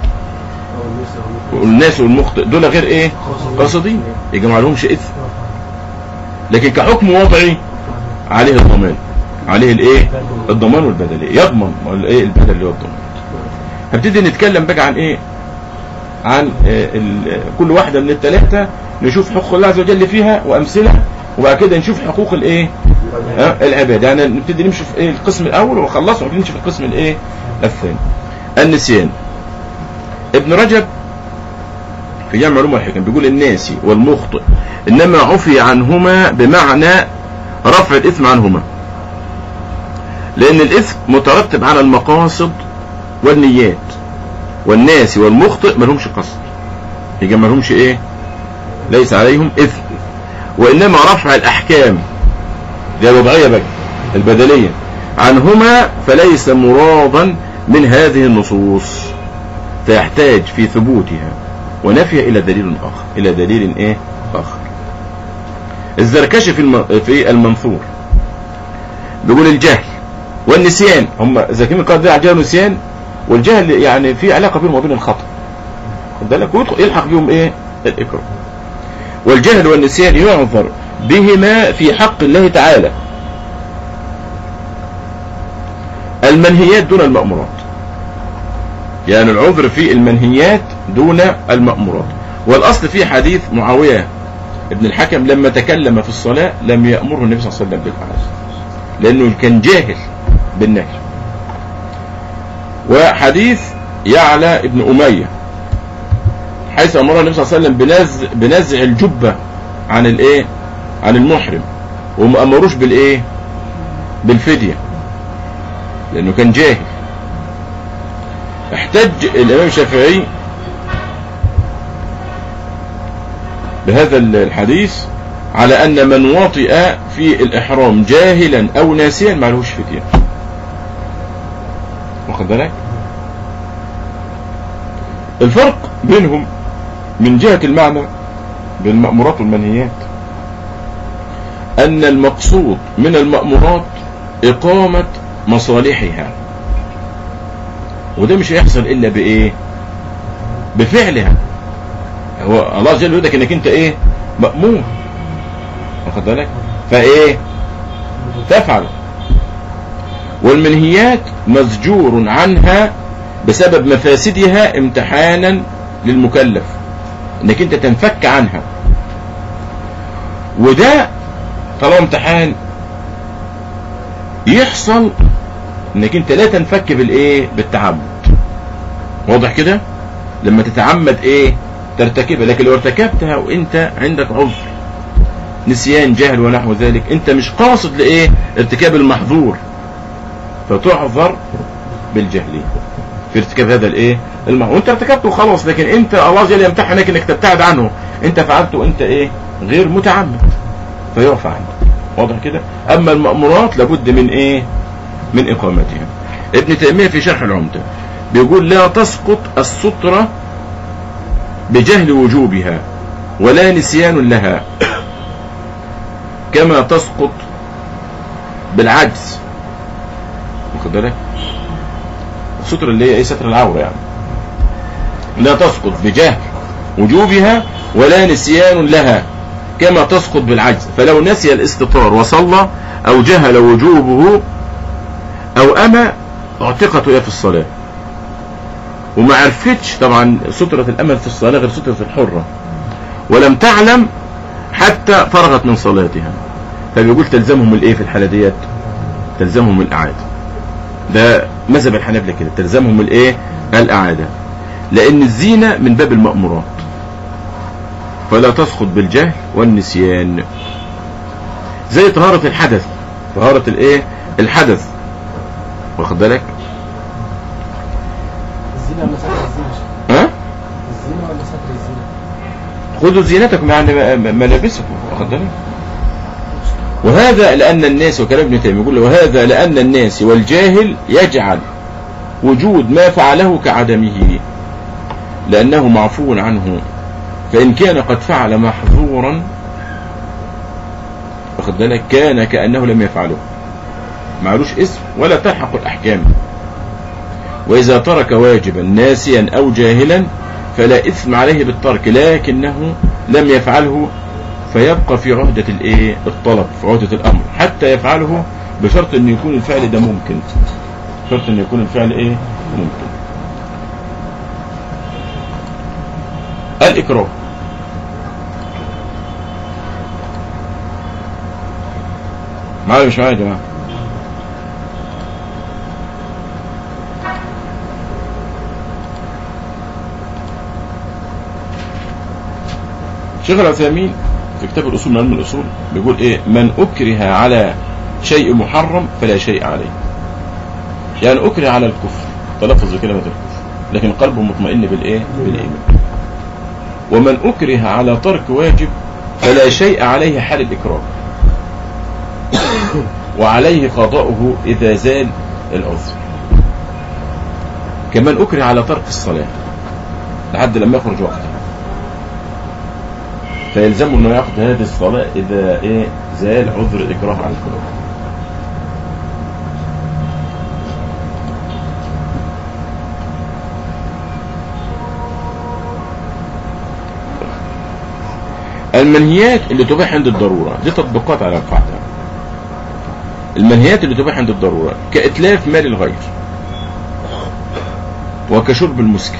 والناس والمخطئ دول غير ايه قاصدين يجي ما لهمش اثم لكن كحكم وضعي عليه الضمان عليه الايه الضمان والبدل يضمن الايه البدل اللي هو الضمان هبتدي نتكلم بقى عن ايه عن آه، ال- كل واحدة من الثلاثة نشوف حقوق الله عز وجل فيها وأمثلة وبعد كده نشوف حقوق الايه آه، العباد يعني نبتدي نمشي في ايه القسم الاول ونخلصه ونمشي في القسم الايه الثاني النسيان ابن رجب في جامع علوم والحكم بيقول الناسي والمخطئ انما عفي عنهما بمعنى رفع الاثم عنهما لان الاثم مترتب على المقاصد والنيات والناسي والمخطئ ما لهمش قصد يبقى ما لهمش ايه ليس عليهم اثم وانما رفع الاحكام دي الوضعيه بقى البدليه عنهما فليس مرادا من هذه النصوص فيحتاج في ثبوتها ونفيها الى دليل اخر الى دليل ايه اخر الزركشي في الم... في المنثور بيقول الجهل والنسيان هم ذاكرين القاعده دي على الجهل والنسيان والجهل يعني في علاقه بينهم وبين الخطا خد بالك ويدخل يلحق بيهم ايه الاكرام والجهل والنسيان يعذر بهما في حق الله تعالى المنهيات دون المأمورات يعني العذر في المنهيات دون المأمورات والأصل في حديث معاوية ابن الحكم لما تكلم في الصلاة لم يأمره النبي صلى الله عليه وسلم بالفعل لأنه كان جاهل بالنهي وحديث يعلى ابن أمية حيث أمر النبي صلى الله عليه وسلم بنزع, بنزع الجبة عن الايه عن المحرم وما أمروش بالايه بالفدية لأنه كان جاهل احتج الإمام الشافعي بهذا الحديث على أن من وطئ في الإحرام جاهلا أو ناسيا ما لهوش فدية واخد بالك الفرق بينهم من جهة المعنى بين المأمورات والمنهيات أن المقصود من المأمورات إقامة مصالحها وده مش هيحصل إلا بإيه بفعلها هو الله جل وعلا انك انت ايه مأمور واخد بالك فايه تفعل والمنهيات مزجور عنها بسبب مفاسدها امتحانا للمكلف انك انت تنفك عنها وده طالما امتحان يحصل انك انت لا تنفك بالايه بالتعمد واضح كده لما تتعمد ايه ترتكبها لكن لو ارتكبتها وانت عندك عذر نسيان جهل ونحو ذلك انت مش قاصد لايه ارتكاب المحظور فتعذر بالجهل في ارتكاب هذا الايه المحظور وانت ارتكبته خلاص لكن انت الله جل يمتحنك انك تبتعد عنه انت فعلته وانت ايه غير متعمد فيعفى عنك واضح كده اما المأمورات لابد من ايه من اقامتها ابن تيمية في شرح العمدة بيقول لا تسقط السترة بجهل وجوبها ولا نسيان لها كما تسقط بالعجز واخد بالك الستر اللي هي ايه ستر العورة يعني لا تسقط بجهل وجوبها ولا نسيان لها كما تسقط بالعجز فلو نسي الاستطار وصلى او جهل وجوبه او اما اعتقت وهي في الصلاة وما عرفتش طبعا سترة الامل في الصلاة غير سترة الحرة ولم تعلم حتى فرغت من صلاتها فبيقول تلزمهم الايه في الحالة ديت تلزمهم الاعادة ده مذهب الحنابلة كده تلزمهم الايه الاعادة لان الزينة من باب المأمورات فلا تسقط بالجهل والنسيان زي طهارة الحدث طهارة الايه الحدث واخد بالك الزينة ولا ستر الزينة ها الزينة ولا ستر الزينة خذوا زينتكم يعني م- ملابسكم واخد بالك وهذا لأن الناس وكلام ابن تيمية يقول وهذا لأن الناس والجاهل يجعل وجود ما فعله كعدمه لأنه معفو عنه فإن كان قد فعل محظورا واخد بالك كان كأنه لم يفعله معلوش اسم ولا تلحق الأحكام وإذا ترك واجبا ناسيا أو جاهلا فلا إثم عليه بالترك لكنه لم يفعله فيبقى في عهدة الايه الطلب في عهدة الأمر حتى يفعله بشرط أن يكون الفعل ده ممكن شرط أن يكون الفعل ايه ممكن الإكراه معايا ولا مش معايا يا جماعة شيخ العثيمين في كتاب الأصول من علم الأصول بيقول إيه من أكره على شيء محرم فلا شيء عليه يعني أكره على الكفر تلفظ بكلمة الكفر لكن قلبه مطمئن بالإيه بالإيمان ومن أكره على ترك واجب فلا شيء عليه حال الإكراه وعليه قضاؤه إذا زال العذر كمان أكره على ترك الصلاة لحد لما يخرج وقتها فيلزمه انه ياخذ هذه الصلاة اذا ايه زال عذر الاكراه على القلوب المنهيات اللي تباح عند الضرورة دي تطبيقات على القاعدة المنهيات اللي تباح عند الضرورة كإتلاف مال الغير وكشرب المسكر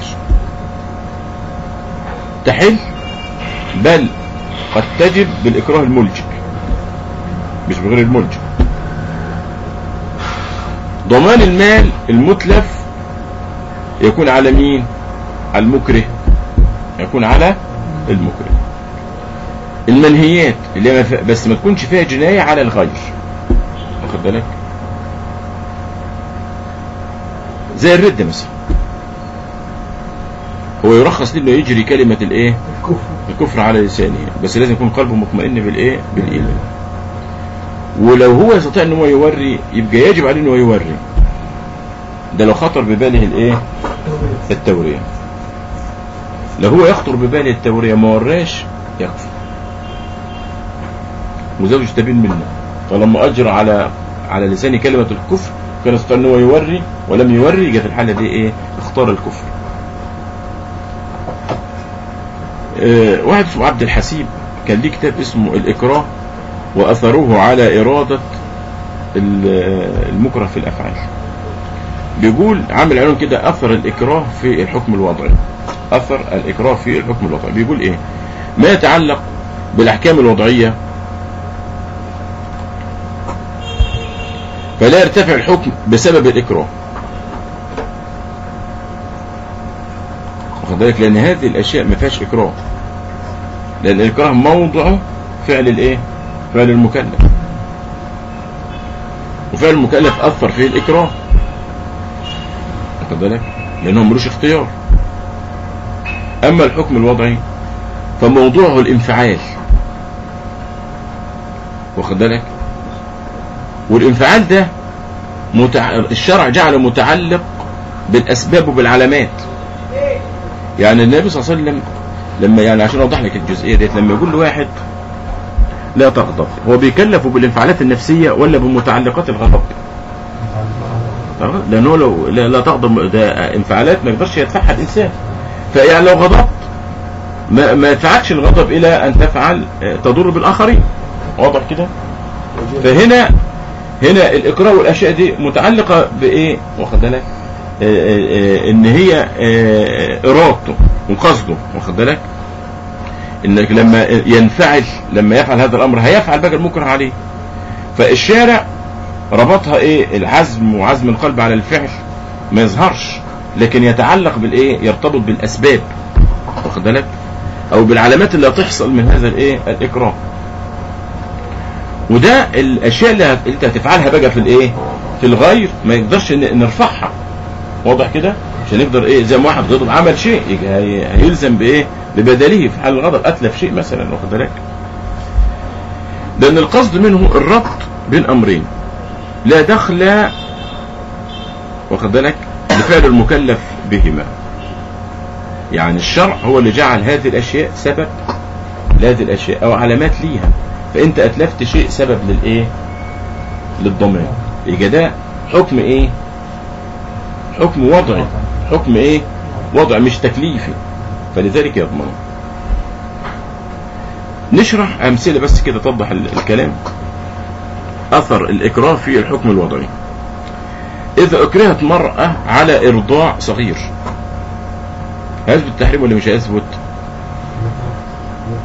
تحل بل قد تجب بالإكراه الملجئ مش بغير الملجئ ضمان المال المتلف يكون على مين على المكره يكون على المكره المنهيات اللي ما ف- بس ما تكونش فيها جناية على الغير واخد بالك زي الرد مثلا هو يرخص ليه انه يجري كلمة الايه الكفر الكفر على لسانه بس لازم يكون قلبه مطمئن بالايه بالايمان ولو هو يستطيع ان هو يوري يبقى يجب عليه ان هو يوري ده لو خطر بباله الايه التوريه لو هو يخطر بباله التوريه ما وراش يكفر وزوجه تبين منه طالما اجرى على على لسانه كلمه الكفر كان يستطيع ان هو يوري ولم يوري يبقى في الحاله دي ايه اختار الكفر آه، واحد اسمه عبد الحسيب كان ليه كتاب اسمه الإكراه وأثره على إرادة ال- المكره في الأفعال بيقول عامل عنوان كده أثر الإكراه في الحكم الوضعي أثر الإكراه في الحكم الوضعي بيقول إيه ما يتعلق بالأحكام الوضعية فلا يرتفع الحكم بسبب الإكراه واخد بالك لان هذه الاشياء ما فيهاش اكراه لان الاكراه موضع فعل الايه فعل المكلف وفعل المكلف اثر فيه الاكراه واخد بالك لانه ملوش اختيار اما الحكم الوضعي فموضوعه الانفعال واخد بالك والانفعال ده متع... الشرع جعله متعلق بالاسباب وبالعلامات يعني النبي صلى الله عليه وسلم لما يعني عشان اوضح لك الجزئيه ديت لما يقول لواحد لا تغضب هو بيكلفه بالانفعالات النفسيه ولا بمتعلقات الغضب لانه لو لا, لا تغضب ده انفعالات ما يقدرش يدفعها الانسان فيعني لو غضبت ما, ما يدفعكش الغضب الى ان تفعل آه، تضر بالاخرين واضح كده فهنا هنا الاكراه والاشياء دي متعلقه بايه واخد بالك آه، آه، آه، ان هي آه، ارادته وقصده واخد بالك انك لما ينفعل لما يفعل هذا الامر هيفعل بقى المكره عليه فالشارع ربطها ايه العزم وعزم القلب على الفعل ما يظهرش لكن يتعلق بالايه يرتبط بالاسباب واخد بالك او بالعلامات اللي هتحصل من هذا الايه الاكراه وده الاشياء اللي هت- انت هتفعلها بقى في الايه في الغير ما يقدرش ن- نرفعها واضح كده عشان يقدر ايه زي ما واحد غضب عمل شيء يجي هي- هيلزم بايه ببدله في حال الغضب اتلف شيء مثلا واخد بالك لان القصد منه الربط بين امرين لا دخل واخد بالك لفعل المكلف بهما يعني الشرع هو اللي جعل هذه الاشياء سبب لهذه الاشياء او علامات ليها فانت اتلفت شيء سبب للايه للضمان يبقى ده حكم ايه حكم وضعي حكم ايه وضع مش تكليفي فلذلك يضمن نشرح امثله بس كده توضح ال- الكلام اثر الاكراه في الحكم الوضعي اذا اكرهت مرأة على ارضاع صغير هيثبت التحريم ولا مش هيثبت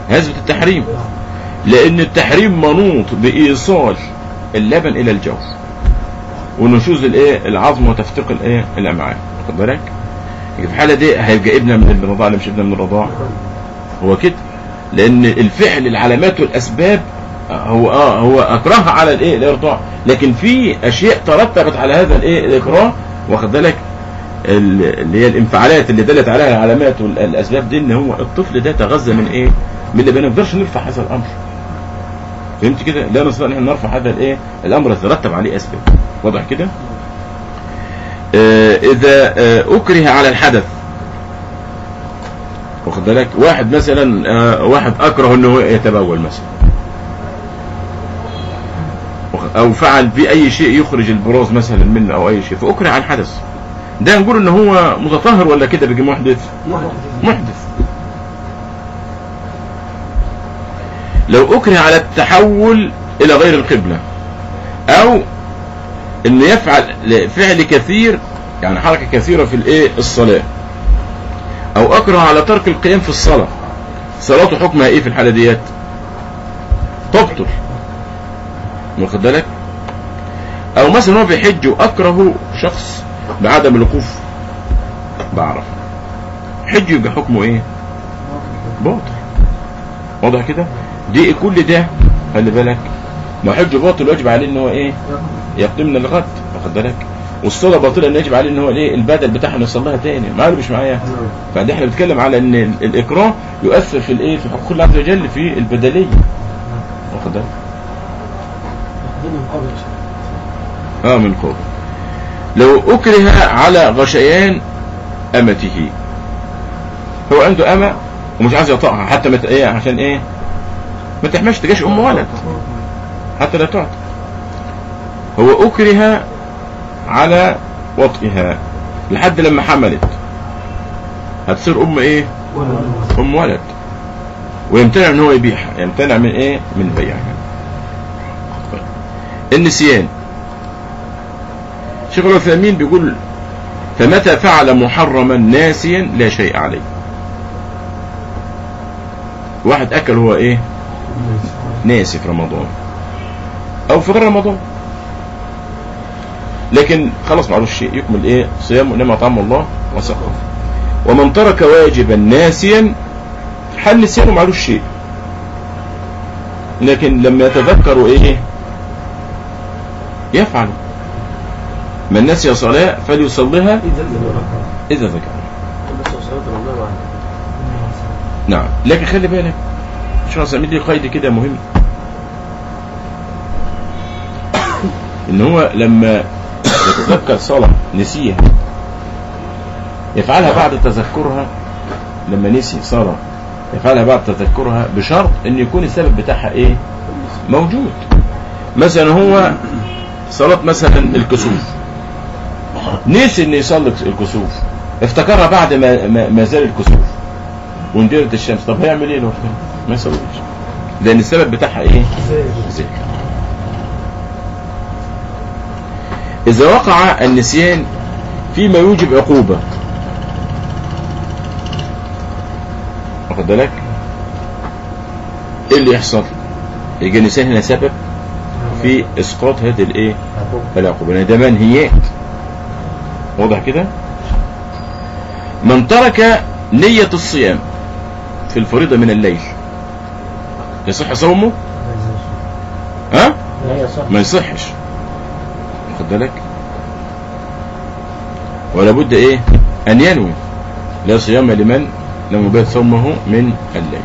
هيثبت التحريم لان التحريم منوط بايصال اللبن الى الجوف ونشوز الايه العظم وتفتيق الايه الامعاء واخد بالك في الحاله دي هيبقى ابنه من الرضاعه ولا مش ابنه من الرضاعه هو كده لان الفعل العلامات والاسباب هو اه هو اكرهها على الايه الارضاع لكن في اشياء ترتبت على هذا الايه الاكراه واخد بالك ال- اللي هي الانفعالات اللي دلت عليها العلامات والاسباب دي ان هو الطفل ده تغذى من ايه من اللي ما نقدرش نرفع هذا الامر فهمت كده لا نستطيع ان احنا نرفع هذا الايه الامر يترتب عليه اسباب واضح كده آه اذا آه اكره على الحدث واخد بالك واحد مثلا آه واحد اكره انه يتبول مثلا واخد- او فعل باي شيء يخرج البراز مثلا منه او اي شيء فاكره على الحدث ده نقول ان هو متطهر ولا كده بيجي محدث محدث لو أكره على التحول إلى غير القبلة أو إنه يفعل فعل كثير يعني حركة كثيرة في الإيه الصلاة أو أكره على ترك القيام في الصلاة صلاته حكمها إيه في الحالة ديت تبطل واخد بالك أو مثلا هو بيحج وأكره شخص بعدم الوقوف بعرف حج يبقى حكمه إيه باطل واضح كده دي كل ده خلي بالك ما حج باطل واجب عليه ان هو ايه يقدمنا الغد واخد بالك والصلاه باطله ان يجب عليه ان هو ايه البدل بتاعها انه يصليها تاني معايا ولا مش معايا فدي احنا بنتكلم على ان ال- الاكراه يؤثر في الايه في حقوق الله عز وجل في البدليه واخد بالك دي من قبل يا شيخ اه من قبل لو اكره على غشيان امته هو عنده امه ومش عايز يطأها حتى مت... ايه عشان ايه ما تحملش تجاش ام ولد حتى لا تعطى هو اكره على وطئها لحد لما حملت هتصير ام ايه ام ولد ويمتنع ان هو يبيعها يمتنع من ايه من بيعها النسيان شيخ العثيمين بيقول فمتى فعل محرما ناسيا لا شيء عليه واحد اكل هو ايه ناسي في رمضان او في غير رمضان لكن خلاص معلوش شيء يكمل ايه صيامه انما طعم الله وسقه ومن ترك واجبا ناسيا حل نسيانه معلوش شيء لكن لما يتذكر ايه يفعل من نسي صلاة فليصليها إذا ذكر بس وصلت رمضان معانا نعم لكن خلي بالك شو سميت لي قيد كده مهم ان هو لما يتذكر صلاة نسيها يفعلها بعد تذكرها لما نسي صلاة يفعلها بعد تذكرها بشرط ان يكون السبب بتاعها ايه موجود مثلا هو صلاة مثلا الكسوف نسي ان يصلي الكسوف افتكرها بعد ما ما, ما زال الكسوف واندرت الشمس طب هيعمل ايه لو افتكر؟ ما يصليش لان السبب بتاعها ايه زي اذا وقع النسيان فيما يوجب عقوبة واخد بالك ايه اللي يحصل يجي النسيان هنا سبب في اسقاط هذه الايه العقوبة لان ده منهيات واضح كده من ترك نية الصيام في الفريضة من الليل يصح صومه ها لا يصح ما يصحش واخد بالك ولا بد ايه ان ينوي لا صيام لمن لم يبات صومه من الليل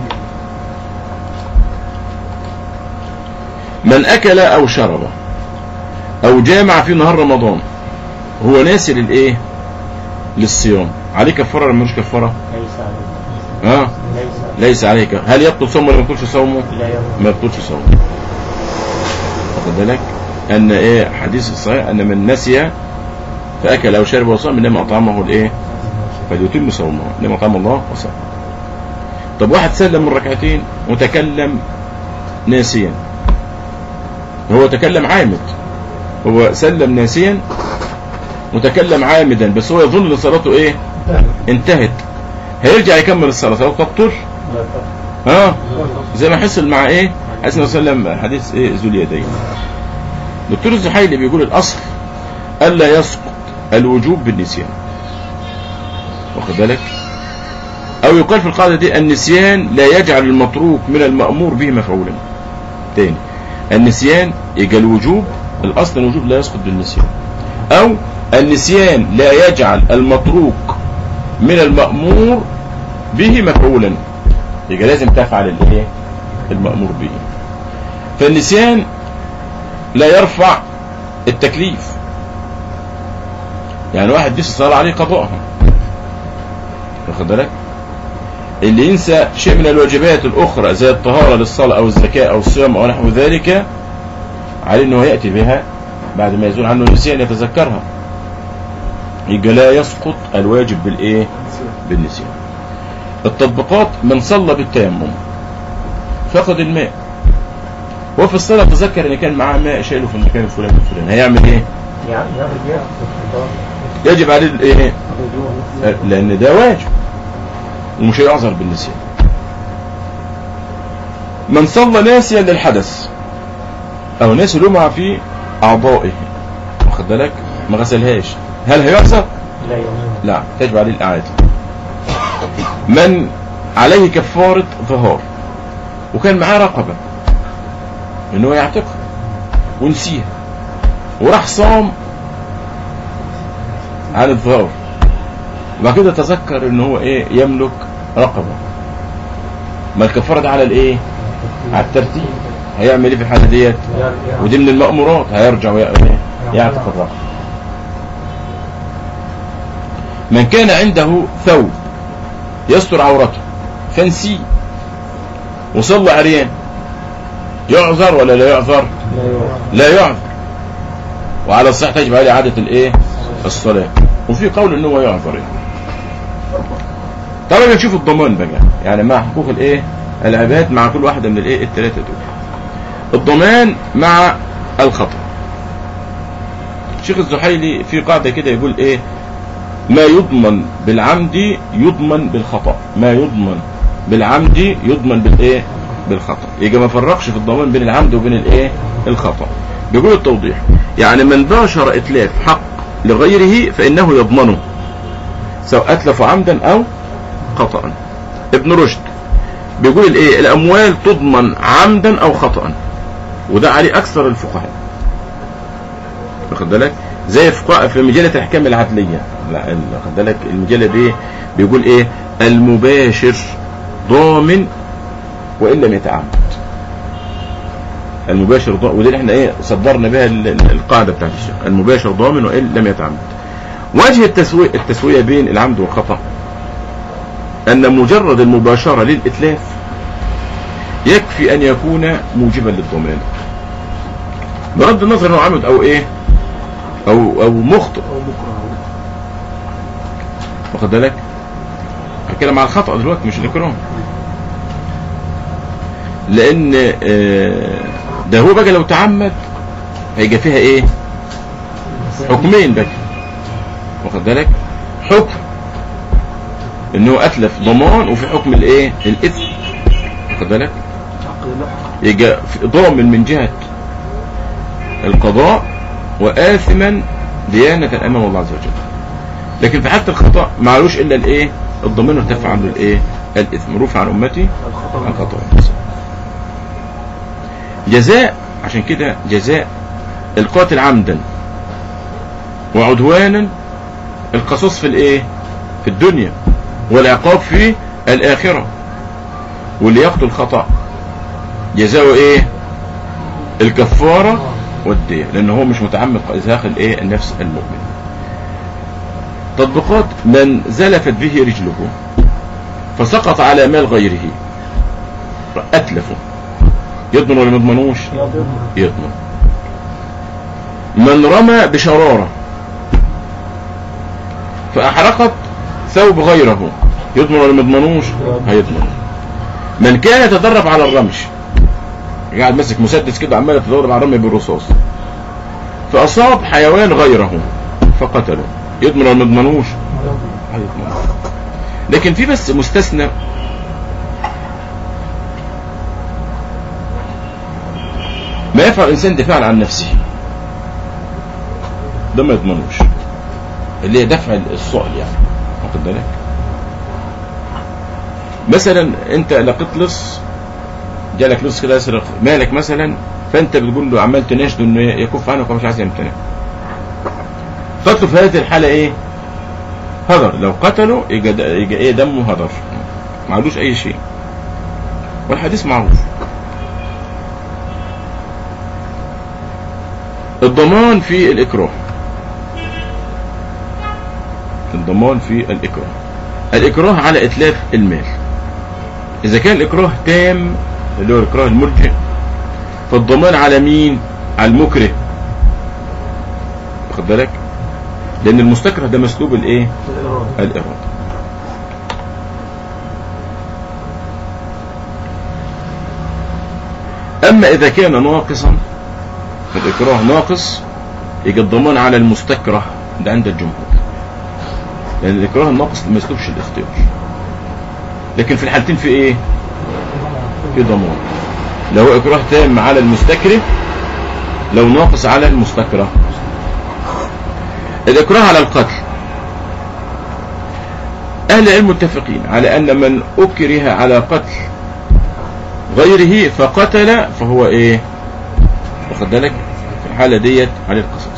من اكل او شرب او جامع في نهار رمضان هو ناسي للايه للصيام عليه كفاره ولا ملوش كفاره ليس عليه ها ليس ليس عليك هل يبطل صومه ولا ما يبطلش صومه لا يصح ما يبطلش صومه واخد بالك ان ايه حديث الصحيح ان من نسي فاكل او شرب وصام انما اطعمه الايه فليتم صومه انما اطعم الله وصام طب واحد سلم من ركعتين وتكلم ناسيا هو تكلم عامد هو سلم ناسيا وتكلم عامدا بس هو يظن ان صلاته ايه انتهت هيرجع يكمل الصلاه صلاته تبطل ها زي ما حصل مع ايه حديث النبي صلى الله عليه وسلم حديث ايه ذو اليدين دكتور الزحيلي بيقول الاصل الا يسقط الوجوب بالنسيان واخد بالك او يقال في القاعده دي النسيان لا يجعل المتروك من المامور به مفعولا تاني النسيان يجعل الوجوب الاصل الوجوب لا يسقط بالنسيان او النسيان لا يجعل المتروك من المامور به مفعولا يبقى لازم تفعل الايه المامور به فالنسيان لا يرفع التكليف يعني واحد نسي الصلاه عليه قضاءها واخد بالك اللي ينسى شيء من الواجبات الاخرى زي الطهاره للصلاه او الزكاه او الصيام او نحو ذلك عليه انه ياتي بها بعد ما يزول عنه النسيان يتذكرها يبقى لا يسقط الواجب بالايه بالنسيان التطبيقات من صلى بالتيمم فقد الماء وفي الصلاة تذكر ان كان معاه ماء شايله في المكان الفلاني الفلاني هيعمل ايه يعني ياخد ياخد يجب عليه الايه لان ده واجب ومش هيعذر بالنسيان من صلى ناسيا للحدث او ناسي لمعة في اعضائه واخد بالك ما غسلهاش هل هيعذر لا يوم لا تجب عليه الاعاده من عليه كفاره ظهار وكان معاه رقبه ان هو يعتقها ونسيها وراح صام عن الظهار وبعد كده تذكر ان هو ايه يملك رقبه ما الكفاره ده على الايه على الترتيب هيعمل ايه في الحاله ديت ودي من المأمورات هيرجع وي- إيه؟ يعتق الرقبه من كان عنده ثوب يستر عورته فنسيه وصلى عريان يعذر ولا لا يعذر لا يوم لا يعذر وعلى الصحة تجب عليه إعادة الايه الصلاة وفي قول ان هو يعذر يعني. طبعا نشوف الضمان بقى يعني مع حقوق الايه العباد مع كل واحدة من الايه الثلاثة دول الضمان مع الخطأ الشيخ الزحيلي في قاعدة كده يقول ايه ما يضمن بالعمد يضمن بالخطأ ما يضمن بالعمد يضمن بالايه بالخطأ يبقى ما فرقش في الضمان بين العمد وبين الايه الخطأ بيقول التوضيح يعني من باشر اتلاف حق لغيره فانه يضمنه سواء اتلف عمدا او خطأ ابن رشد بيقول الايه الاموال تضمن عمدا او خطأ وده عليه اكثر الفقهاء واخد بالك زي في في مجله الاحكام العدليه لا ال- واخد بالك المجله دي بيقول ايه المباشر ضامن وان لم يتعمد المباشر ضامن ودي اللي احنا ايه صدرنا بها ال- ال- القاعده بتاعت الشيخ المباشر ضامن وان لم يتعمد وجه التسويه التسويه بين العمد والخطا ان مجرد المباشره للاتلاف يكفي ان يكون موجبا للضمان بغض النظر انه عمد او ايه او او مخطئ او مكره واخد بالك هتكلم على الخطأ دلوقتي مش الإكرام لأن آه، ده هو بقى لو تعمد هيجي فيها إيه حكمين بقى واخد بالك حكم إنه أتلف ضمان وفي حكم الإيه الإثم واخد بالك عقد اللحق يجي في- ضامن من جهة القضاء وآثما ديانة أمام الله عز وجل لكن في حالة الخطأ معلوش إلا الإيه الضمان ارتفع عنه الإيه الإثم رفع عن أمتي الخطأ عن خطأ جزاء عشان كده جزاء القاتل عمدا وعدوانا القصاص في الإيه في الدنيا والعقاب في الآخرة واللي يقتل خطأ جزاؤه ايه الكفارة والدية لان هو مش متعمد ازهاق الايه النفس المؤمن تطبيقات من زلفت به رجله فسقط على مال غيره اتلفه يضمن ولا ما يضمنوش يضمن من رمى بشرارة فأحرقت ثوب غيره يضمن ولا ما يضمنوش هيضمن من كان يتدرب على الرمش قاعد ماسك مسدس كده عمال يتدرب على الرمي بالرصاص فأصاب حيوان غيره فقتله يضمن ولا ما يضمنوش هيضمن لكن في بس مستثنى ما يفعل الانسان دفاعا عن نفسه ده ما يضمنوش اللي هي دفع السؤال يعني واخد بالك مثلا انت لقيت لص جالك لص كده يسرق مالك مثلا فانت بتقول له عمال تناشده انه يكف عنك ومش عايز يمتنع قتله في هذه الحاله ايه هدر لو قتله يبقى د- يبقى ايه دمه هدر ما عندوش اي شيء والحديث معروف الضمان في الإكراه الضمان في الإكراه الإكراه على إتلاف المال إذا كان الإكراه تام اللي هو الإكراه الملجئ فالضمان على مين؟ على المكره واخد بالك؟ لأن المستكره ده مسلوب الإيه؟ الإرادة أما إذا كان ناقصا الإكراه ناقص يجي الضمان على المستكره ده عند الجمهور لأن الإكراه الناقص ما يسلبش الاختيار لكن في الحالتين في إيه؟ في ضمان لو هو إكراه تام على المستكره لو ناقص على المستكره الإكراه على القتل أهل العلم متفقين على أن من أكره على قتل غيره فقتل فهو إيه واخد بالك في الحالة ديت عليه القصاص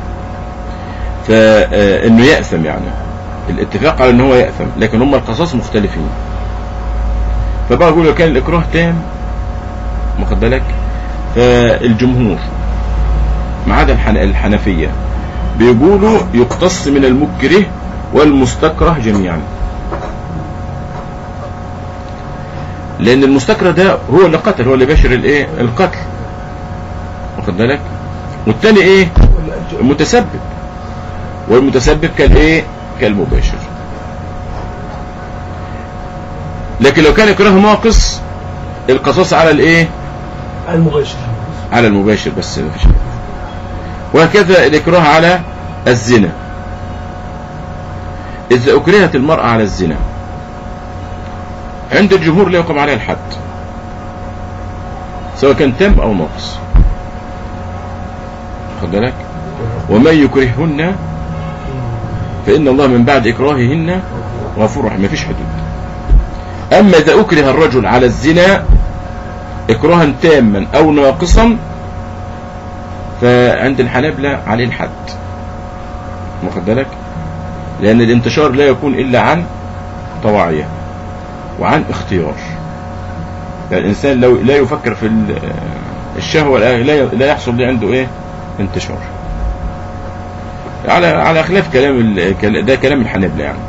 فإنه يأثم يعني الاتفاق على أنه هو يأثم لكن هم القصاص مختلفين فبقى يقول لو كان الإكراه تام واخد بالك فالجمهور ما عدا الحن- الحنفية بيقولوا يقتص من المكره والمستكره جميعا لان المستكره ده هو اللي قتل هو اللي باشر الايه القتل واخد بالك والتاني ايه المتسبب والمتسبب كالايه كالمباشر لكن لو كان اكراه ناقص القصاص على الايه المباشر على المباشر بس مفيش غيره. وهكذا الإكراه على الزنا إذا أكرهت المرأة على الزنا عند الجمهور لا يقام عليها الحد سواء كان تام أو ناقص خد بالك ومن يكرههن فإن الله من بعد إكراههن غفور رحيم مفيش حدود أما إذا أكره الرجل على الزنا إكراها تاما أو ناقصا فعند الحنابلة عليه الحد واخد بالك لأن الانتشار لا يكون إلا عن طواعية وعن اختيار يعني الإنسان لو لا يفكر في ال- الشهوة لا لا- لا يحصل لي عنده إيه انتشار على على خلاف كلام ال- كل- ده كلام الحنابلة يعني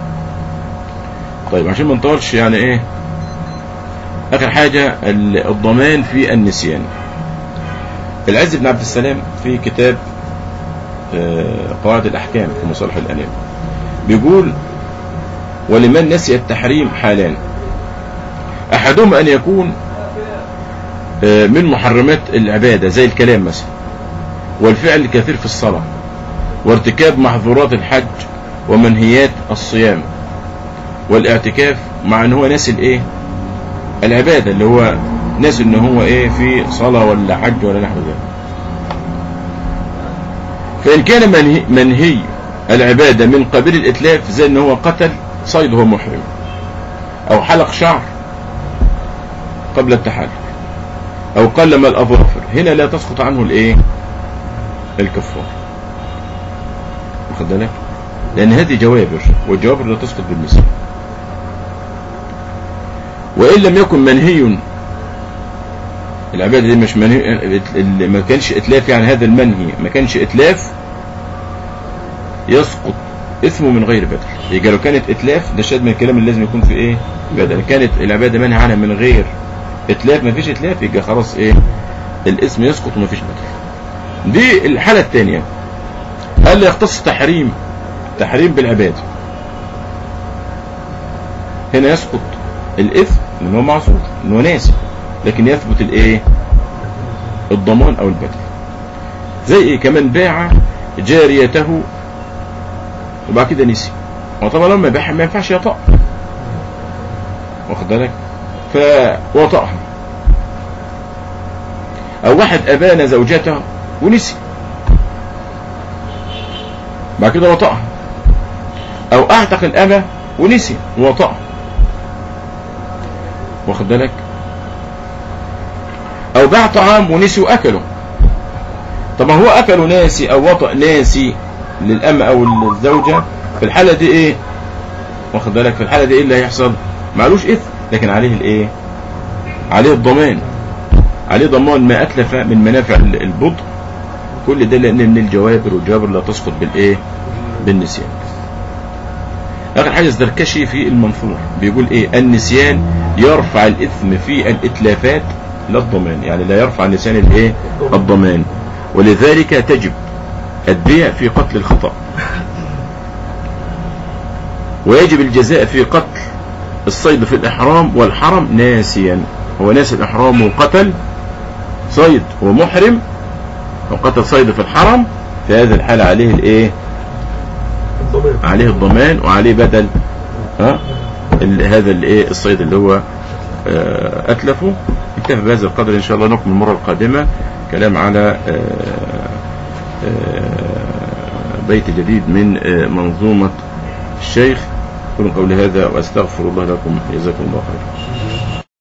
طيب عشان ما نطولش يعني ايه اخر حاجة ال- الضمان في النسيان العز بن عبد السلام في كتاب آه، قواعد الاحكام في مصالح الانام بيقول ولمن نسي التحريم حالان احدهما ان يكون آه، من محرمات العبادة زي الكلام مثلا والفعل الكثير في الصلاة وارتكاب محظورات الحج ومنهيات الصيام والاعتكاف مع ان هو ناسي الايه العبادة اللي هو ناسي ان هو ايه في صلاة ولا حج ولا نحو ذلك فان كان منهي, منهي العبادة من قبيل الاتلاف زي ان هو قتل صيد هو محرم او حلق شعر قبل التحلل او قلم الاظافر هنا لا تسقط عنه الايه الكفار واخد بالك لان هذه جوابر والجوابر لا تسقط بالنسبة وان لم يكن منهي العبادة دي مش منهي اللي ما كانش اتلاف يعني هذا المنهي ما كانش اتلاف يسقط اسمه من غير بدل يبقى لو كانت اتلاف ده شاد من الكلام اللي لازم يكون في ايه بدل كانت العبادة منهي عنها من غير اتلاف ما فيش اتلاف يبقى خلاص ايه الاسم يسقط وما فيش بدل دي الحالة الثانية قال لي يختص تحريم تحريم بالعبادة هنا يسقط الإثم لأنه هو معصوم لأنه ناسي لكن يثبت الإيه الضمان أو البدل زي إيه كمان باع جاريته وبعد كده نسي وطبعا لما يبيعها ما ينفعش يطأ واخد بالك فوطأها او واحد ابان زوجته ونسي بعد كده وطأها او اعتق الامة ونسي ووطأها واخد بالك او باع طعام ونسي واكله طب ما هو اكله ناسي او وطأ ناسي للأم او الزوجة في الحالة دي ايه واخد بالك في الحالة دي ايه اللي هيحصل معلوش اثم لكن عليه الايه عليه الضمان عليه ضمان ما اتلف من منافع ال- البضع كل ده لان من الجوابر والجوابر لا تسقط بالايه بالنسيان اخر حاجه الزركشي في المنثور بيقول ايه النسيان يرفع الاثم في الاتلافات لا الضمان يعني لا يرفع النسيان الايه الضمان ولذلك تجب البيع في قتل الخطأ ويجب الجزاء في قتل الصيد في الإحرام والحرم ناسيا هو ناس الإحرام وقتل صيد ومحرم وقتل صيد في الحرم في هذه الحالة عليه الايه الضمان عليه الضمان وعليه بدل ها ال- هذا الايه الصيد اللي هو آه، اتلفه نكتفي بهذا القدر ان شاء الله نكمل المره القادمه كلام على آه، آه، بيت جديد من آه، منظومه الشيخ قولوا قولي هذا واستغفر الله لكم جزاكم الله خيرا